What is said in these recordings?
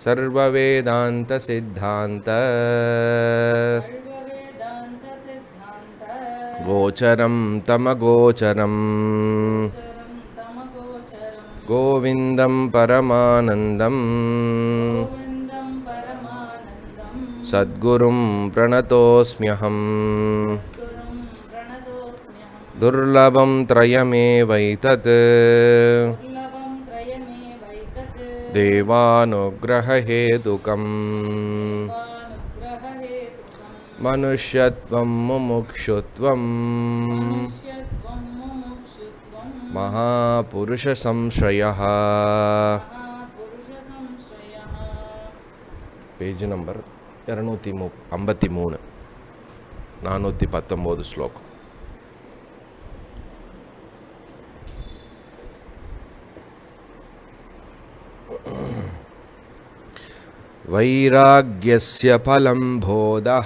सर्ववेदान्तसिद्धान्त सर्ववेदान्तसिद्धान्त गोचरं तमगोचरम् चरं तमगोचरं गोविन्दं परमानन्दम् गोविन्दं परमानन्दं सद्गुरुं प्रणतोऽस्म्यहम् गुरुं प्रणतोऽस्म्यहं दुर्लभं त्रयमेवैतत् दुर्लभं त्रयमेवैतत् देवानुग्ररहेतुकम् स्वानुग्ररहेतुकं मनुष्यत्वं मुमुक्षुत्वं मनुष्यत्वं मुमुक्षुत्वं महापुरुषसंशयः महापुरुषसंशयः பேஜ் நம்பர் இரநூத்தி மு ஐம்பத்தி மூணு நானூற்றி பத்தொம்போது ஸ்லோகம் वैराग्यस्य फलं बोधः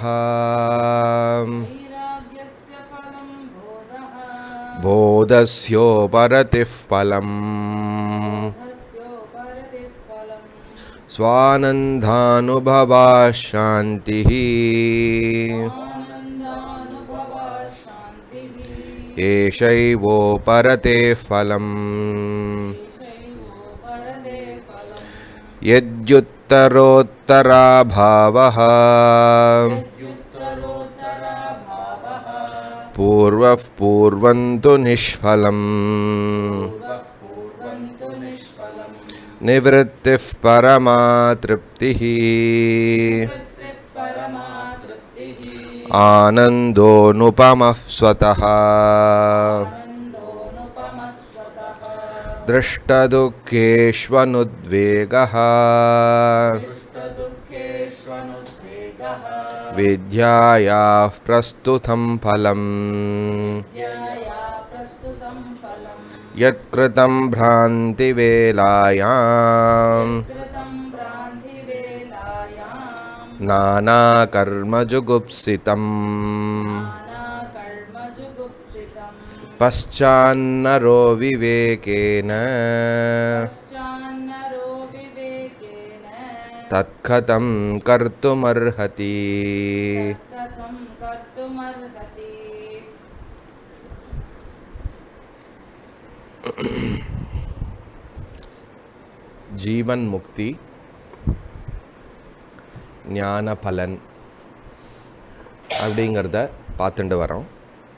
वैराग्यस्य फलं बोधः बोधस्योपरतिः फलम् बोधस्योपरतिः फलं स्वानन्दानुभवा शान्तिः आनन्दानुभवा शान्तिः एषैवोपरते फलम् शैवोपरते फलम् यद्युत्तरोत्तराभावः युत्तरोत्तराभावः पूर्वः पूर्वं तु निष्फलम् पूर्वं तु निष्फलम् निवृत्तिः परमा तृप्तिः तृप्तिः परमा तृप्तिः आनन्दोऽनुपमः स्वतः आनन्दोऽनुपमः स्वतः दृष्टदुःखेष्वनुद्वेगः दुष्टदुःखेष्वनुद्वेगः विद्यायाः प्रस्तुतं फलम् विद्याया प्रस्तुतं फलम् यत्कृतं भ्रान्तिवेलायाम् कृतं भ्रान्तिवेलायां नानाकर्मजुगुप्सितम् नानाकर्मजुगुप्सितम् पश्चान्नरो विवेकेन पश्चान्नरो विवेकेन तत्कथं कर्तुमर्हति कथं कर्तुमर्हति ஜீவன் முக்தி ஞான பலன் அப்படிங்கிறத பார்த்துட்டு வரோம்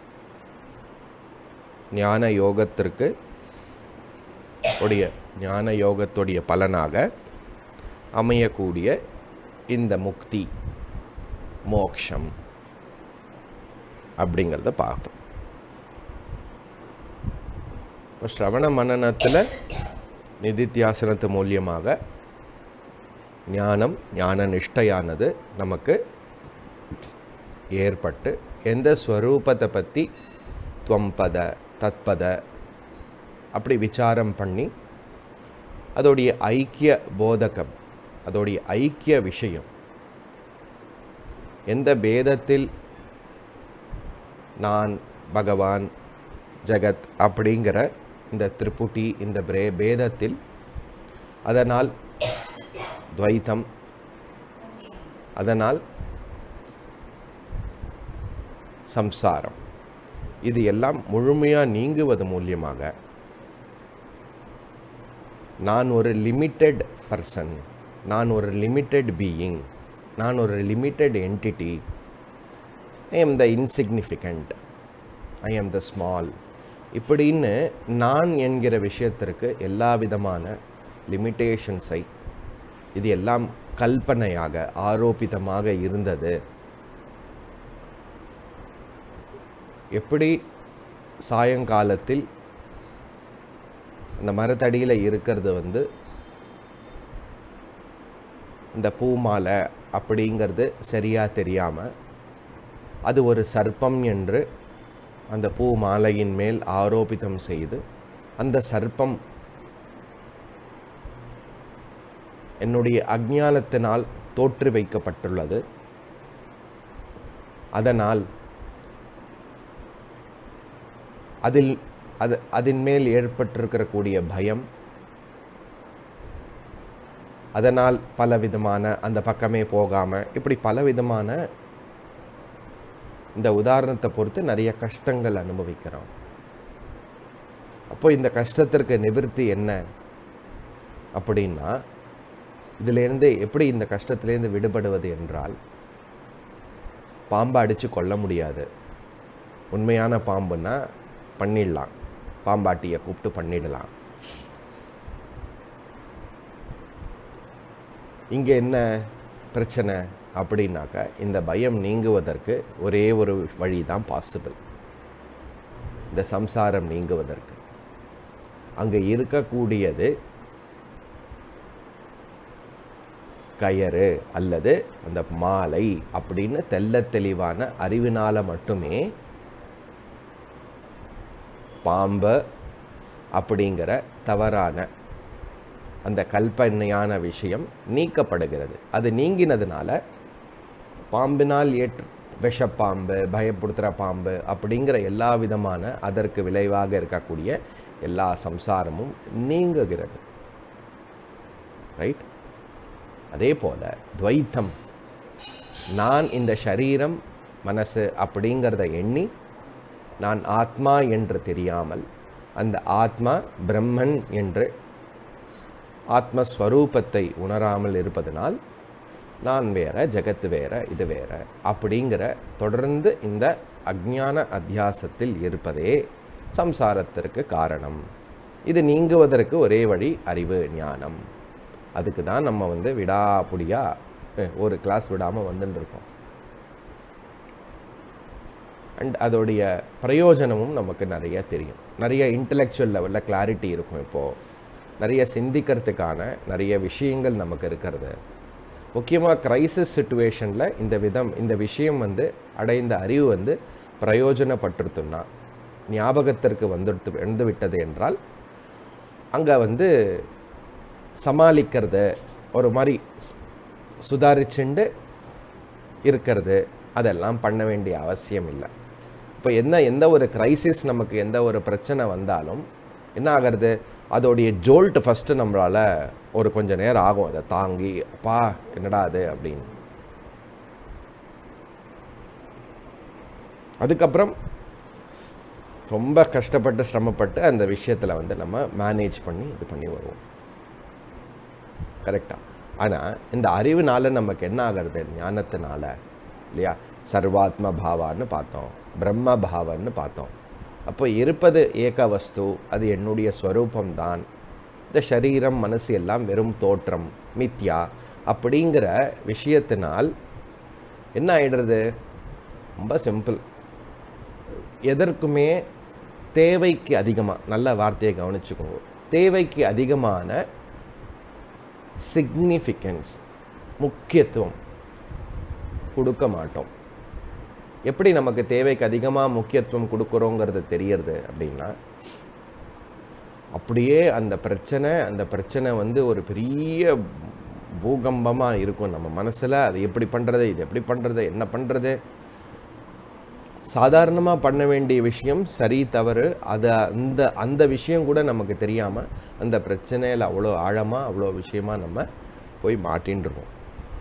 ஞான யோகத்திற்கு உடைய ஞான யோகத்துடைய பலனாக அமையக்கூடிய இந்த முக்தி மோக்ஷம் அப்படிங்கிறத பார்த்தோம் இப்போ ஸ்ரவண மனநத்தில் நிதித்தியாசனத்து மூலியமாக ஞானம் ஞான நிஷ்டையானது நமக்கு ஏற்பட்டு எந்த ஸ்வரூபத்தை பற்றி துவம்பத தத்பத அப்படி விசாரம் பண்ணி அதோடைய ஐக்கிய போதகம் அதோடைய ஐக்கிய விஷயம் எந்த பேதத்தில் நான் பகவான் ஜெகத் அப்படிங்கிற இந்த திரிபுட்டி இந்த பிரே பேதத்தில் அதனால் துவைத்தம் அதனால் சம்சாரம் இது எல்லாம் முழுமையாக நீங்குவது மூலியமாக நான் ஒரு லிமிட்டெட் பர்சன் நான் ஒரு லிமிட்டெட் பீயிங் நான் ஒரு limited entity I am the insignificant I am the small இப்படின்னு நான் என்கிற விஷயத்திற்கு எல்லா விதமான லிமிட்டேஷன்ஸை இது எல்லாம் கல்பனையாக ஆரோபிதமாக இருந்தது எப்படி சாயங்காலத்தில் அந்த மரத்தடியில் இருக்கிறது வந்து இந்த பூமாலை அப்படிங்கிறது சரியாக தெரியாமல் அது ஒரு சர்ப்பம் என்று அந்த பூ மாலையின் மேல் ஆரோபிதம் செய்து அந்த சர்ப்பம் என்னுடைய அஞ்ஞானத்தினால் தோற்று வைக்கப்பட்டுள்ளது அதனால் அதில் அது அதன் மேல் ஏற்பட்டிருக்கிற கூடிய பயம் அதனால் பல விதமான அந்த பக்கமே போகாமல் இப்படி பல விதமான இந்த உதாரணத்தை பொறுத்து நிறைய கஷ்டங்கள் அனுபவிக்கிறோம் அப்போ இந்த கஷ்டத்திற்கு நிவர்த்தி என்ன அப்படின்னா இதிலேருந்து எப்படி இந்த கஷ்டத்திலேருந்து விடுபடுவது என்றால் பாம்பை அடித்து கொல்ல முடியாது உண்மையான பாம்புன்னா பண்ணிடலாம் பாம்பாட்டியை கூப்பிட்டு பண்ணிடலாம் இங்கே என்ன பிரச்சனை அப்படின்னாக்கா இந்த பயம் நீங்குவதற்கு ஒரே ஒரு வழி தான் பாசிபிள் இந்த சம்சாரம் நீங்குவதற்கு அங்கே இருக்கக்கூடியது கயறு அல்லது அந்த மாலை அப்படின்னு தெள்ளத் தெளிவான அறிவினால் மட்டுமே பாம்பு அப்படிங்கிற தவறான அந்த கல்பனையான விஷயம் நீக்கப்படுகிறது அது நீங்கினதுனால பாம்பினால் ஏற்று விஷப்பாம்பு பயப்படுத்துகிற பாம்பு அப்படிங்கிற எல்லா விதமான அதற்கு விளைவாக இருக்கக்கூடிய எல்லா சம்சாரமும் நீங்குகிறது ரைட் அதே போல் துவைத்தம் நான் இந்த சரீரம் மனசு அப்படிங்கிறத எண்ணி நான் ஆத்மா என்று தெரியாமல் அந்த ஆத்மா பிரம்மன் என்று ஆத்மஸ்வரூபத்தை உணராமல் இருப்பதனால் நான் வேற ஜெகத்து வேற இது வேற அப்படிங்கிற தொடர்ந்து இந்த அஜ்ஞான அத்தியாசத்தில் இருப்பதே சம்சாரத்திற்கு காரணம் இது நீங்குவதற்கு ஒரே வழி அறிவு ஞானம் அதுக்கு தான் நம்ம வந்து விடாப்புடியா அஹ், ஒரு கிளாஸ் விடாமல் வந்துட்டு இருக்கோம் அண்ட் அதோடைய பிரயோஜனமும் நமக்கு நிறைய தெரியும் நிறைய இன்டலெக்சுவல் லெவலில் கிளாரிட்டி இருக்கும் இப்போது நிறைய சிந்திக்கிறதுக்கான நிறைய விஷயங்கள் நமக்கு இருக்கிறது முக்கியமாக கிரைசிஸ் சுச்சுவேஷனில் இந்த விதம் இந்த விஷயம் வந்து அடைந்த அறிவு வந்து பிரயோஜனப்பட்டிருத்துன்னா ஞாபகத்திற்கு வந்துடுத்து வந்து விட்டது என்றால் அங்கே வந்து சமாளிக்கிறது ஒரு மாதிரி ஸ்- சுதாரிச்சுண்டு இருக்கிறது அதெல்லாம் பண்ண வேண்டிய அவசியம் இல்லை இப்போ என்ன எந்த ஒரு கிரைசிஸ் நமக்கு எந்த ஒரு பிரச்சனை வந்தாலும் என்ன ஆகிறது அதோடைய ஜோல்ட் ஃபஸ்ட்டு நம்மளால் ஒரு கொஞ்ச நேரம் ஆகும் அதை தாங்கி அப்பா என்னடா அது அப்படின்னு அதுக்கப்புறம் ரொம்ப கஷ்டப்பட்டு சிரமப்பட்டு அந்த விஷயத்தில் வந்து நம்ம மேனேஜ் பண்ணி இது பண்ணி வருவோம் கரெக்டாக ஆனால் இந்த அறிவுனால நமக்கு என்ன ஆகிறது ஞானத்தினால இல்லையா சர்வாத்ம பாவான்னு பார்த்தோம் பிரம்ம பாவன்னு பார்த்தோம் அப்போ இருப்பது ஏக வஸ்து அது என்னுடைய ஸ்வரூபம்தான் இந்த சரீரம் மனசு எல்லாம் வெறும் தோற்றம் மித்யா அப்படிங்கிற விஷயத்தினால் என்ன ஆயிடுறது ரொம்ப சிம்பிள் எதற்குமே தேவைக்கு அதிகமாக நல்ல வார்த்தையை கவனிச்சுக்கோங்க தேவைக்கு அதிகமான சிக்னிஃபிகன்ஸ் முக்கியத்துவம் கொடுக்க மாட்டோம் எப்படி நமக்கு தேவைக்கு அதிகமாக முக்கியத்துவம் கொடுக்குறோங்கிறது தெரியறது அப்படின்னா அப்படியே அந்த பிரச்சனை அந்த பிரச்சனை வந்து ஒரு பெரிய பூகம்பமாக இருக்கும் நம்ம மனசில் அது எப்படி பண்ணுறது இது எப்படி பண்ணுறது என்ன பண்ணுறது சாதாரணமாக பண்ண வேண்டிய விஷயம் சரி தவறு அது அந்த அந்த விஷயம் கூட நமக்கு தெரியாமல் அந்த பிரச்சனையில் அவ்வளோ ஆழமாக அவ்வளோ விஷயமா நம்ம போய் மாட்டின்னு இருக்கோம்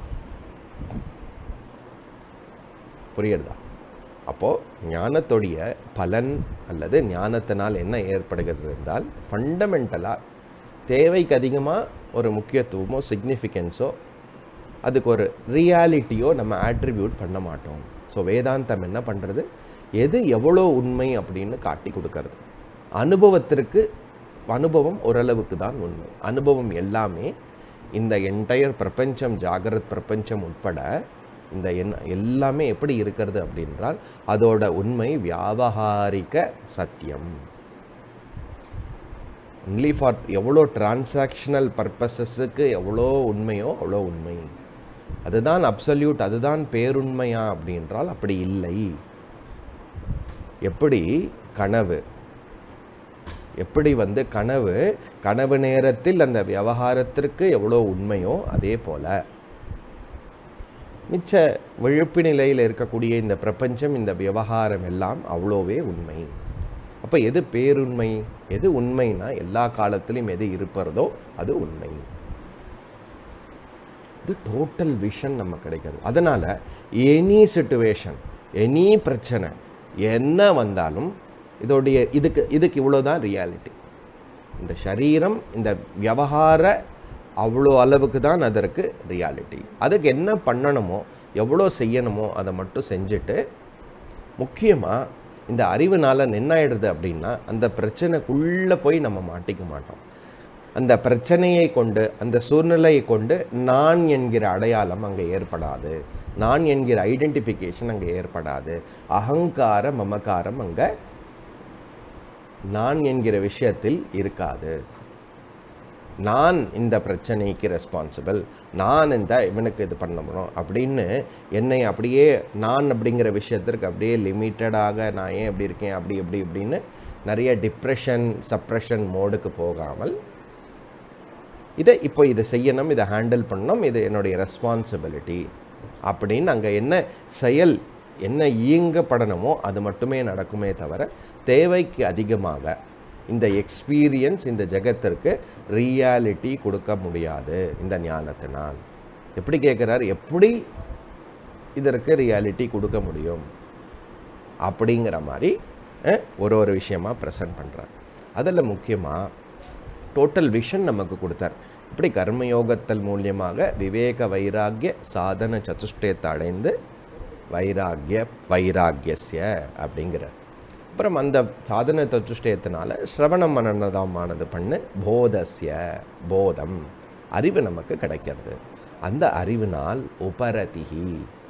புரியுறதா அப்போது ஞானத்துடைய பலன் அல்லது ஞானத்தினால் என்ன ஏற்படுகிறது என்றால் ஃபண்டமெண்டலாக தேவைக்கு அதிகமாக ஒரு முக்கியத்துவமோ சிக்னிஃபிகன்ஸோ அதுக்கு ஒரு ரியாலிட்டியோ நம்ம ஆட்ரிபியூட் பண்ண மாட்டோம் ஸோ வேதாந்தம் என்ன பண்ணுறது எது எவ்வளோ உண்மை அப்படின்னு காட்டி கொடுக்கறது அனுபவத்திற்கு அனுபவம் ஓரளவுக்கு தான் உண்மை அனுபவம் எல்லாமே இந்த என்டையர் பிரபஞ்சம் ஜாகிரத் பிரபஞ்சம் உட்பட இந்த என் எல்லாமே எப்படி இருக்கிறது அப்படின்றால் அதோட உண்மை வியாபகாரிக சத்தியம் ஒன்லி ஃபார் எவ்வளோ டிரான்சாக்ஷனல் பர்பஸஸுக்கு எவ்வளோ உண்மையோ அவ்வளோ உண்மை அதுதான் அப்சல்யூட் அதுதான் பேருண்மையா அப்படின்றால் அப்படி இல்லை எப்படி கனவு எப்படி வந்து கனவு கனவு நேரத்தில் அந்த விவகாரத்திற்கு எவ்வளோ உண்மையோ அதே போல மிச்ச விழுப்பு நிலையில் இருக்கக்கூடிய இந்த பிரபஞ்சம் இந்த விவகாரம் எல்லாம் அவ்வளோவே உண்மை அப்போ எது பேருண்மை எது உண்மைனா எல்லா காலத்திலும் எது இருப்பதோ அது உண்மை இது டோட்டல் விஷன் நம்ம கிடைக்கிறது அதனால் எனி சுச்சுவேஷன் எனி பிரச்சனை என்ன வந்தாலும் இதோடைய இதுக்கு இதுக்கு இவ்வளோதான் ரியாலிட்டி இந்த சரீரம் இந்த விவகார அவ்வளோ அளவுக்கு தான் அதற்கு ரியாலிட்டி அதுக்கு என்ன பண்ணணுமோ எவ்வளோ செய்யணுமோ அதை மட்டும் செஞ்சுட்டு முக்கியமாக இந்த அறிவுனால என்ன ஆயிடுது அப்படின்னா அந்த பிரச்சனைக்குள்ளே போய் நம்ம மாட்டிக்க மாட்டோம் அந்த பிரச்சனையை கொண்டு அந்த சூழ்நிலையை கொண்டு நான் என்கிற அடையாளம் அங்கே ஏற்படாது நான் என்கிற ஐடென்டிஃபிகேஷன் அங்கே ஏற்படாது அகங்கார மமகாரம் அங்கே நான் என்கிற விஷயத்தில் இருக்காது நான் இந்த பிரச்சனைக்கு ரெஸ்பான்சிபிள் நான் இந்த இவனுக்கு இது பண்ணணும் அப்படின்னு என்னை அப்படியே நான் அப்படிங்கிற விஷயத்திற்கு அப்படியே லிமிட்டடாக நான் ஏன் எப்படி இருக்கேன் அப்படி எப்படி இப்படின்னு நிறைய டிப்ரெஷன் சப்ரெஷன் மோடுக்கு போகாமல் இதை இப்போ இதை செய்யணும் இதை ஹேண்டில் பண்ணணும் இது என்னுடைய ரெஸ்பான்சிபிலிட்டி அப்படின்னு அங்கே என்ன செயல் என்ன இயங்கப்படணுமோ அது மட்டுமே நடக்குமே தவிர தேவைக்கு அதிகமாக இந்த எக்ஸ்பீரியன்ஸ் இந்த ஜெகத்திற்கு ரியாலிட்டி கொடுக்க முடியாது இந்த ஞானத்தினால் எப்படி கேட்குறாரு எப்படி இதற்கு ரியாலிட்டி கொடுக்க முடியும் அப்படிங்கிற மாதிரி அஹ், ஒரு ஒரு விஷயமா ப்ரெசன்ட் பண்ணுறார் அதில் முக்கியமாக டோட்டல் விஷன் நமக்கு கொடுத்தார் இப்படி கர்மயோகத்தல் மூலியமாக விவேக வைராக்கிய சாதன சதுஷ்டயத்தை அடைந்து வைராக்கிய வைராக்கியஸ்ய அப்படிங்கிறார் அப்புறம் அந்த சாதன சதுஷ்டயத்தினால சிரவண மனநதமானது பண்ணு போதஸ்ய போதம் அறிவு நமக்கு கிடைக்கிறது அந்த அறிவினால் உபரதிகி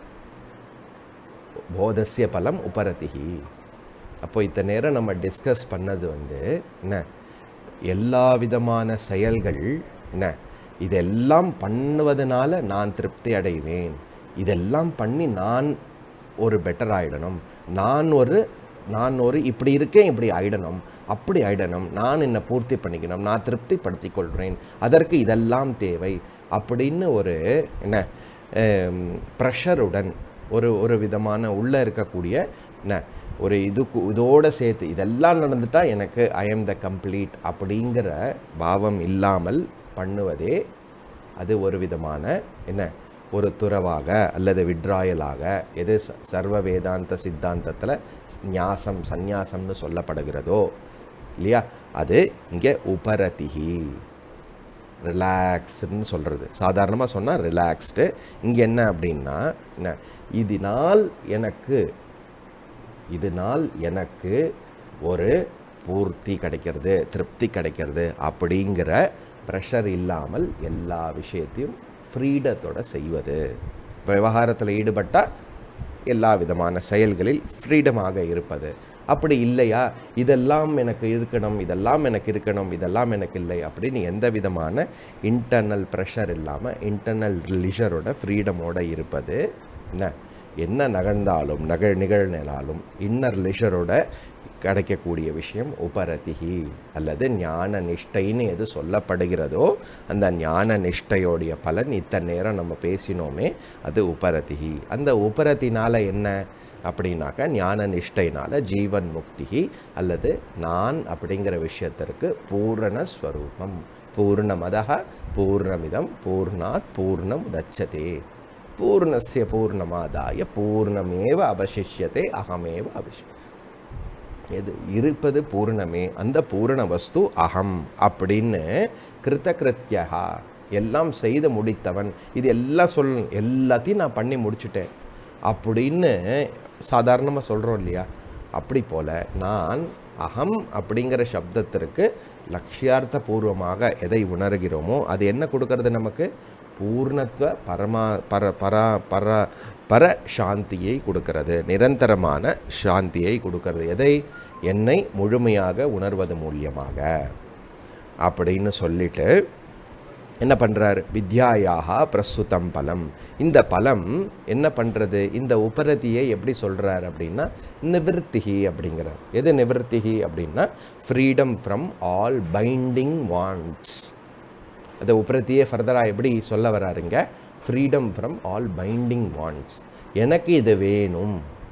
போதஸ்ய பலம் உபரதிகி அப்போ இத்தனை நேரம் நம்ம டிஸ்கஸ் பண்ணது வந்து என்ன எல்லா விதமான செயல்கள் என்ன இதெல்லாம் பண்ணுவதனால நான் திருப்தி அடைவேன் இதெல்லாம் பண்ணி நான் ஒரு பெட்டர் ஆயிடணும் நான் ஒரு நான் ஒரு இப்படி இருக்கேன் இப்படி ஆயிடணும் அப்படி ஆயிடணும் நான் என்னை பூர்த்தி பண்ணிக்கணும் நான் திருப்திப்படுத்திக் கொள்கிறேன் அதற்கு இதெல்லாம் தேவை அப்படின்னு ஒரு என்ன ப்ரெஷருடன் ஒரு ஒரு விதமான உள்ளே இருக்கக்கூடிய என்ன ஒரு இதுக்கு இதோடு சேர்த்து இதெல்லாம் நடந்துட்டா எனக்கு ஐ எம் த கம்ப்ளீட் அப்படிங்கிற பாவம் இல்லாமல் பண்ணுவதே அது ஒரு விதமான என்ன ஒரு துறவாக அல்லது விட்ராயலாக எது ச- சர்வ வேதாந்த சித்தாந்தத்தில் ஞாசம் சந்நியாசம்னு சொல்லப்படுகிறதோ இல்லையா அது இங்கே உபரதிகி ரிலாக்ஸ்டுன்னு சொல்கிறது சாதாரணமாக சொன்னால் ரிலாக்ஸ்டு இங்கே என்ன அப்படின்னா என்ன இதனால் எனக்கு இதனால் எனக்கு ஒரு பூர்த்தி கிடைக்கிறது திருப்தி கிடைக்கிறது அப்படிங்கிற ப்ரெஷர் இல்லாமல் எல்லா விஷயத்தையும் ஃப்ரீடத்தோட செய்வது இப்போ விவகாரத்தில் ஈடுபட்டால் எல்லா விதமான செயல்களில் ஃப்ரீடமாக இருப்பது அப்படி இல்லையா இதெல்லாம் எனக்கு இருக்கணும் இதெல்லாம் எனக்கு இருக்கணும் இதெல்லாம் எனக்கு இல்லை அப்படின்னு எந்த விதமான இன்டர்னல் ப்ரெஷர் இல்லாமல் இன்டர்னல் லிஷரோட ஃப்ரீடமோட இருப்பது என்ன என்ன நகர்ந்தாலும் நகழ் நிகழ்நிலாலும் இன்னர் லிஷரோட கிடைக்கக்கூடிய விஷயம் உபரதிகி அல்லது ஞான நிஷ்டைன்னு எது சொல்லப்படுகிறதோ அந்த ஞான நிஷ்டையோடைய பலன் இத்தனை நேரம் நம்ம பேசினோமே அது உபரதிகி அந்த உபரத்தினால என்ன அப்படின்னாக்கா ஞான நிஷ்டைனால ஜீவன் முக்திகி அல்லது நான் அப்படிங்கிற விஷயத்திற்கு பூரண ஸ்வரூபம் பூர்ணமதः பூர்ணமிதம் பூர்ணாத் பூர்ணம் உதச்சதே பூர்ணஸ்ய பூர்ணமாதாய பூர்ணமேவ அவசிஷ்யத்தை அகமேவ அவசியம் எது இருப்பது பூர்ணமே அந்த பூரண வஸ்து அகம் அப்படின்னு கிருத்தகிருத்தியா எல்லாம் செய்து முடித்தவன் இது எல்லாம் சொல் எல்லாத்தையும் நான் பண்ணி முடிச்சுட்டேன் அப்படின்னு சாதாரணமாக சொல்கிறோம் இல்லையா அப்படி போல் நான் அகம் அப்படிங்கிற சப்தத்திற்கு லட்சியார்த்த பூர்வமாக எதை உணர்கிறோமோ அது என்ன கொடுக்கறது நமக்கு பூர்ணத்துவ பரமா பர பரா பர பர சாந்தியை கொடுக்கிறது நிரந்தரமான சாந்தியை கொடுக்கிறது எதை என்னை முழுமையாக உணர்வது மூலியமாக அப்படின்னு சொல்லிட்டு என்ன பண்ணுறார் வித்யாயாக பிரசுத்தம் பலம் இந்த பலம் என்ன பண்ணுறது இந்த உபரதியை எப்படி சொல்கிறார் அப்படின்னா நிவர்த்திகி அப்படிங்கிறார் எது நிவர்த்திகி அப்படின்னா freedom from all binding wants அந்த உபரத்தியே ஃபர்தராக எப்படி சொல்ல வராருங்க freedom from all binding wants எனக்கு இது வேணும்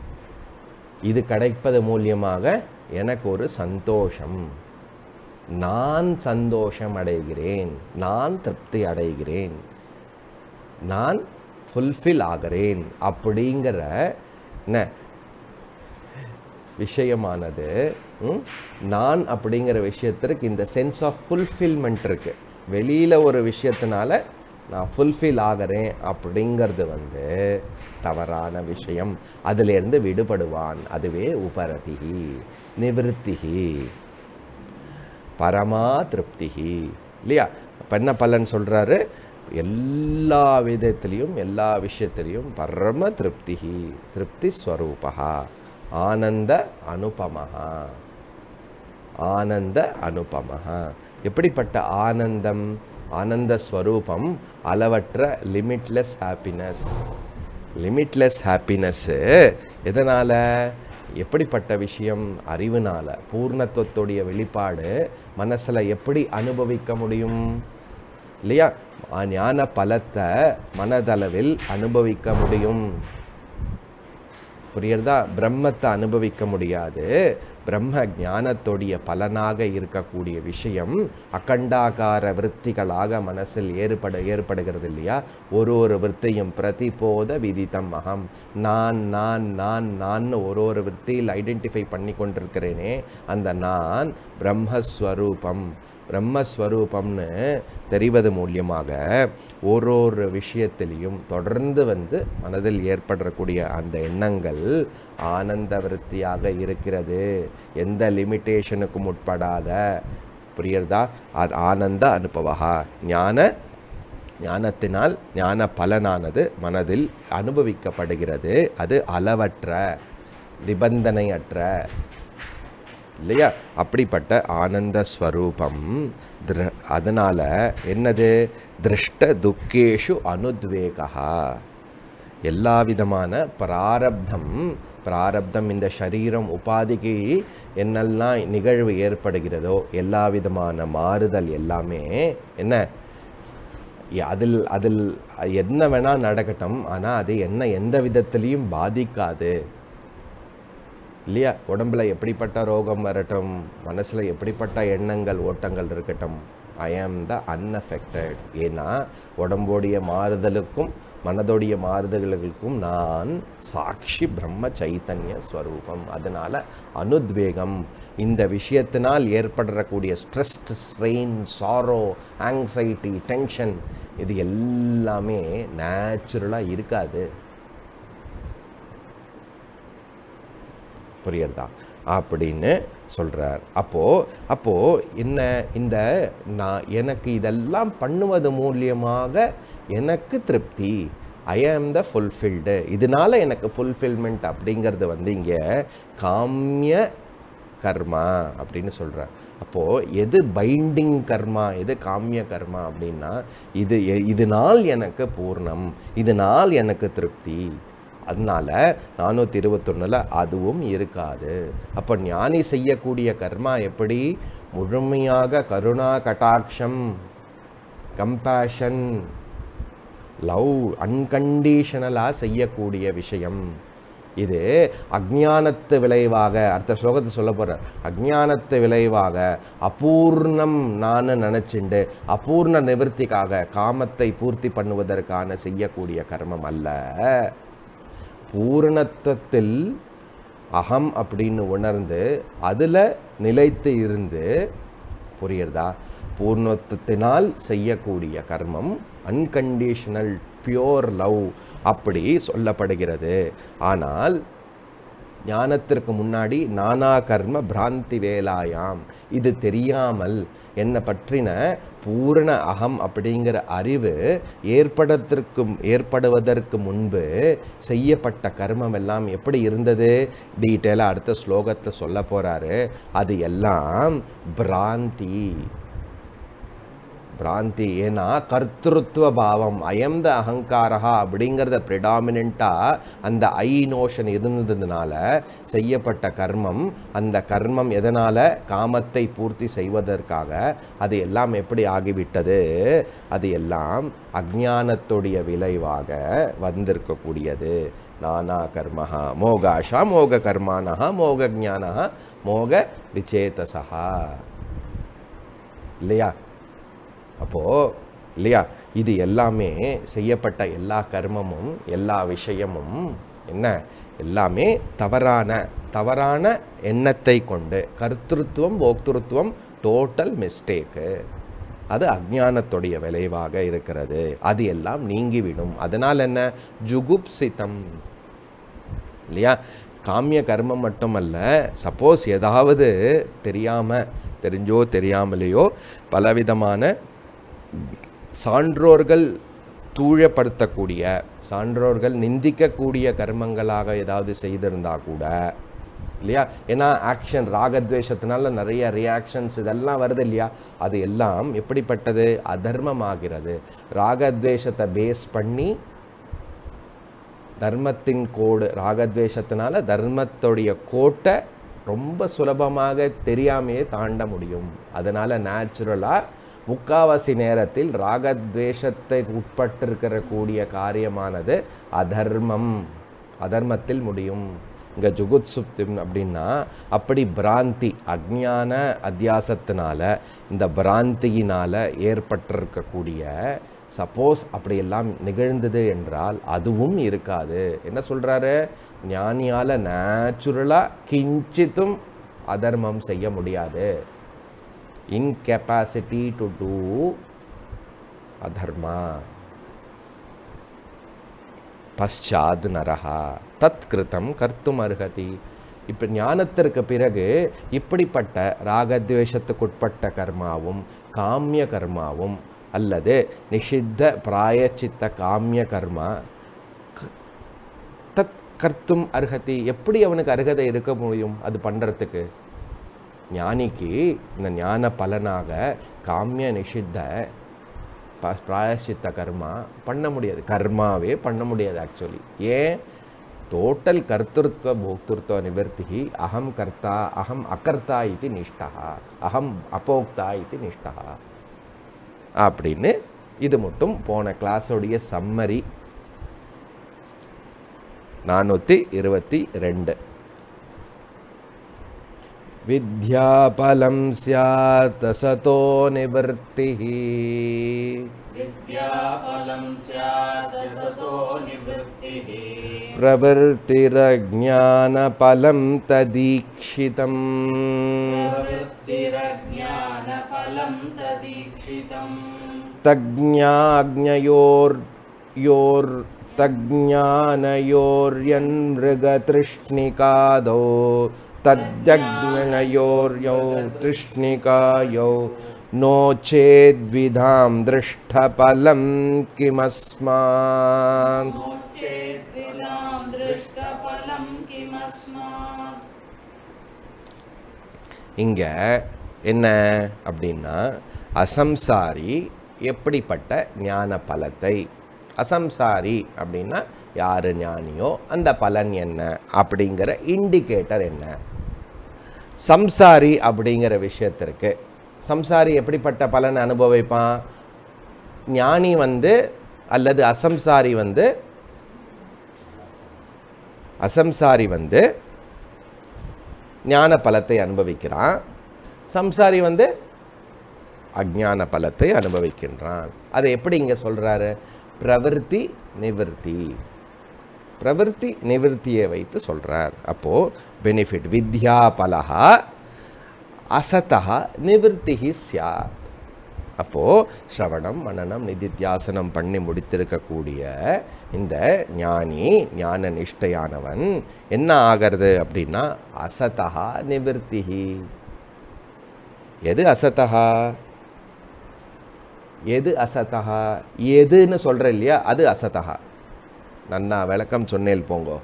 இது கிடைப்பது மூலியமாக எனக்கு ஒரு சந்தோஷம் நான் சந்தோஷம் அடைகிறேன் நான் திருப்தி அடைகிறேன் நான் ஃபுல்ஃபில் ஆகிறேன் அப்படிங்கிற என்ன விஷயமானது ம், நான் அப்படிங்கிற விஷயத்திற்கு இந்த சென்ஸ் ஆஃப் ஃபுல்ஃபில்மெண்ட் இருக்கு வெளியில் ஒரு விஷயத்தினால நான் ஃபுல்ஃபில் ஆகிறேன் அப்படிங்கிறது வந்து தவறான விஷயம் அதிலிருந்து விடுபடுவான் அதுவே உபரதிகி நிவிருத்திகி பரமா திருப்திகி இல்லையா அப்ப என்ன பலன் சொல்றாரு எல்லா விதத்திலையும் எல்லா விஷயத்திலையும் பரம திருப்திகி திருப்தி ஸ்வரூபா ஆனந்த அனுபமஹா ஆனந்த அனுபமஹா எப்படிப்பட்ட ஆனந்தம் ஆனந்த ஸ்வரூபம் அளவற்ற லிமிட்லெஸ் ஹாப்பினஸ் லிமிட்லெஸ் ஹாப்பினஸ்ஸு எதனால் எப்படிப்பட்ட விஷயம் அறிவுனால பூர்ணத்துவத்துடைய வெளிப்பாடு மனசில் எப்படி அனுபவிக்க முடியும் இல்லையா ஆ, ஞான பலத்தை மனதளவில் அனுபவிக்க முடியும் புரியுறதா பிரம்மத்தை அனுபவிக்க முடியாது பிரம்ம ஞானத்துடைய பலனாக இருக்கக்கூடிய விஷயம் அகண்டாகார விற்த்திகளாக மனசில் ஏற்பட ஏற்படுகிறது இல்லையா ஒரு ஒரு விற்த்தையும் பிரதிபோத விதித்தம் அகம் நான் நான் நான் நான் ஒரு ஒரு விற்த்தியில் ஐடென்டிஃபை பண்ணி கொண்டிருக்கிறேனே அந்த நான் பிரம்மஸ்வரூபம் பிரம்மஸ்வரூபம்னு தெரிவது மூலியமாக ஒரு ஒரு விஷயத்திலையும் தொடர்ந்து வந்து மனதில் ஏற்படக்கூடிய அந்த எண்ணங்கள் ஆனந்த விருத்தியாக இருக்கிறது எந்த லிமிட்டேஷனுக்கும் உட்படாத புரியுறதா அது ஆனந்த அனுபவா ஞான ஞானத்தினால் ஞான பலனானது மனதில் அனுபவிக்கப்படுகிறது அது அளவற்ற நிபந்தனையற்ற இல்லையா அப்படிப்பட்ட ஆனந்த ஸ்வரூபம் திர அதனால் என்னது திருஷ்ட துக்கேஷு அனுத்வேகா எல்லா விதமான பிராரப்தம் பிராரப்தம் இந்த சரீரம் உபாதிக்கு என்னெல்லாம் நிகழ்வு ஏற்படுகிறதோ எல்லா விதமான மாறுதல் எல்லாமே என்ன ய- அதில் அதில் என்ன வேணால் நடக்கட்டும் ஆனால் அது என்ன எந்த விதத்திலையும் பாதிக்காது இல்லையா உடம்புல எப்படிப்பட்ட ரோகம் வரட்டும் மனசில் எப்படிப்பட்ட எண்ணங்கள் ஓட்டங்கள் இருக்கட்டும் ஐ ஆம் த அன்அஃபெக்டட் ஏன்னா உடம்போடைய மாறுதலுக்கும் மனதோடைய மாறுதல்களுக்கும் நான் சாட்சி பிரம்ம சைத்தன்ய ஸ்வரூபம் அதனால் அனுத்வேகம் இந்த விஷயத்தினால் ஏற்படக்கூடிய stress strain sorrow anxiety tension இது எல்லாமே நேச்சுரலாக இருக்காது புரியுறதா அப்படின்னு சொல்கிறார் அப்போது அப்போது என்ன இந்த நான் எனக்கு இதெல்லாம் பண்ணுவது மூலியமாக எனக்கு திருப்தி ஐ ஆம் த ஃபுல்ஃபில்டு இதனால எனக்கு ஃபுல்ஃபில்மெண்ட் அப்படிங்கிறது வந்து இங்கே காமிய கர்மா அப்படின்னு சொல்கிறார் அப்போது எது பைண்டிங் கர்மா எது காமிய கர்மா அப்படின்னா இது எ- இதனால் எனக்கு பூர்ணம் இதனால் எனக்கு திருப்தி அதனால நானூற்றி இருபத்தொன்னில் அதுவும் இருக்காது அப்போ ஞானி செய்யக்கூடிய கர்மா எப்படி முழுமையாக கருணா கட்டாட்சம் கம்பேஷன் லவ் அன்கண்டீஷனலாக செய்யக்கூடிய விஷயம் இது அஜ்ஞானத்து விளைவாக அடுத்த ஸ்லோகத்தை சொல்ல போகிறார் அஜ்ஞானத்து விளைவாக அபூர்ணம் நான் நினச்சிண்டு அபூர்ண நிவர்த்திக்காக காமத்தை பூர்த்தி பண்ணுவதற்கான செய்யக்கூடிய கர்மம் அல்ல பூரணத்துவத்தில் அகம் அப்படின்னு உணர்ந்து அதில் நிலைத்து இருந்து புரியுறதா பூர்ணத்துவத்தினால் செய்யக்கூடிய கர்மம் அன்கண்டீஷனல் பியோர் லவ் அப்படி சொல்லப்படுகிறது ஆனால் ஞானத்திற்கு முன்னாடி நானா கர்ம பிராந்தி வேலாயாம் இது தெரியாமல் என்னை பற்றின பூரண அகம் அப்படிங்கிற அறிவு ஏற்படத்திற்கும் ஏற்படுவதற்கு முன்பு செய்யப்பட்ட கர்மம் எல்லாம் எப்படி இருந்தது டீட்டெயிலாக அடுத்த ஸ்லோகத்தை சொல்ல போகிறாரு அது எல்லாம் பிராந்தி பிராந்தி ஏன்னா கர்த்திருவ பாவம் அயம் த அகங்காரா அப்படிங்கிறத ப்ரிடாமினண்ட்டாக அந்த ஐ நோஷன் இருந்ததுனால செய்யப்பட்ட கர்மம் அந்த கர்மம் எதனால் காமத்தை பூர்த்தி செய்வதற்காக அது எல்லாம் எப்படி ஆகிவிட்டது அது எல்லாம் அஜ்ஞானத்துடைய விளைவாக வந்திருக்கக்கூடியது நானா கர்மஹா மோகாஷா மோக கர்மானஹா மோக ஜானஹா மோக விச்சேதசா இல்லையா அப்போது இல்லையா இது எல்லாமே செய்யப்பட்ட எல்லா கர்மமும் எல்லா விஷயமும் என்ன எல்லாமே தவறான தவறான எண்ணத்தை கொண்டு கர்த்திருவம் போக்திருத்துவம் டோட்டல் மிஸ்டேக்கு அது அஜ்ஞானத்துடைய விளைவாக இருக்கிறது அது எல்லாம் நீங்கிவிடும் அதனால் என்ன ஜுகுப்சிதம் இல்லையா காமிய கர்மம் மட்டுமல்ல சப்போஸ் ஏதாவது தெரியாமல் தெரிஞ்சோ தெரியாமலேயோ பலவிதமான சான்றோர்கள் தூழப்படுத்தக்கூடிய சான்றோர்கள் நிந்திக்கக்கூடிய கர்மங்களாக ஏதாவது செய்திருந்தா கூட இல்லையா ஏன்னா ஆக்ஷன் ராகத்வேஷத்தினால நிறைய ரியாக்ஷன்ஸ் இதெல்லாம் வருது இல்லையா அது எல்லாம் எப்படிப்பட்டது அதர்மமாகிறது ராகத்வேஷத்தை பேஸ் பண்ணி தர்மத்தின் கோடு ராகத்வேஷத்தினால தர்மத்துடைய கோட்டை ரொம்ப சுலபமாக தெரியாமையே தாண்ட முடியும் அதனால் நேச்சுரலாக முக்காவாசி நேரத்தில் ராகத்வேஷத்தை உட்பட்டிருக்கிற கூடிய காரியமானது அதர்மம் அதர்மத்தில் முடியும் இங்கே ஜுகுத்சுப்திம் அப்படின்னா அப்படி பிராந்தி அஜ்ஞான அத்தியாசத்தினால இந்த பிராந்தியினால் ஏற்பட்டிருக்கக்கூடிய சப்போஸ் அப்படியெல்லாம் நிகழ்ந்தது என்றால் அதுவும் இருக்காது என்ன சொல்கிறாரு ஞானியால் நேச்சுரலாக கிஞ்சித்தும் அதர்மம் செய்ய முடியாது இன்கெப்பாசிட்டி டு டூ அதர்மா பశ్చాத் நரஹா தத் கிருத்தம் கர்த்தும் அர்ஹதி இப்போ ஞானத்திற்கு பிறகு இப்படிப்பட்ட ராகத்வேஷத்துக்குட்பட்ட கர்மாவும் காமிய கர்மாவும் அல்லது நிஷித்த பிராயச்சித்த காமிய கர்மா க- தத் கர்த்தும் அர்ஹதி எப்படி அவனுக்கு அருகதை இருக்க முடியும் அது பண்ணுறதுக்கு ஞானிக்கு இந்த ஞான பலனாக காமிய நிஷித்த ப பிராயசித்த கர்மா பண்ண முடியாது கர்மாவே பண்ண முடியாது ஆக்சுவலி ஏன் டோட்டல் கர்த்திருவ போக்திருத்துவ நிவர்த்தி அகம் கர்த்தா அகம் அகர்த்தா இது நிஷ்டா அகம் அபோக்தா இது நிஷ்டா அப்படின்னு இது மட்டும் போன கிளாஸோடைய சம்மரி நானூற்றி இருபத்தி ரெண்டு विद्याफलं स्यात् सतो निवृत्तिः विद्याफलं स्यात् सतो निवृत्तिः प्रवृत्तिरज्ञानफलं तदीक्षितम् प्रवृत्तिरज्ञानफलं तदीक्षितम् तज्ञाज्ञयोर् योर् तज्ज्ञानयोर्यन्मृगतृष्णिकादौ तज्जज्ञयोर्यौ तृष्णिकायौ नो चेद्विधां दृष्टफलं किमस्मात् नोच्चेद्विदां दृष्टफलं किमस्मात् இங்கே என்ன அப்படின்னா அசம்சாரி எப்படிப்பட்ட ஞான பலத்தை அசம்சாரி அப்படின்னா யார் ஞானியோ அந்த பலன் என்ன அப்படிங்கிற இண்டிகேட்டர் என்ன சம்சாரி அப்படிங்கிற விஷயத்திற்கு சம்சாரி எப்படிப்பட்ட பலன் அனுபவிப்பான் ஞானி வந்து அல்லது அசம்சாரி வந்து அசம்சாரி வந்து ஞான பலத்தை அனுபவிக்கிறான் சம்சாரி வந்து அஜ்ஞான பலத்தை அனுபவிக்கின்றான் அதை எப்படி இங்கே சொல்கிறாரு பிரவருத்தி நிவர்த்தி பிரவருத்தி நிவர்த்தியை வைத்து சொல்கிறார் அப்போது பெனிஃபிட் வித்யா பலஹா அசதா நிவர்த்தி சியாத் அப்போது ஸ்ரவணம் மனனம் நிதித்தியாசனம் பண்ணி முடித்திருக்கக்கூடிய இந்த ஞானி ஞான நிஷ்டையானவன் என்ன ஆகிறது அப்படின்னா அசதா நிவர்த்திஹி எது அசதா எது அசதா எதுன்னு சொல்கிற இல்லையா அது அசதா நன்னா விளக்கம் சொன்னேல் போங்கோ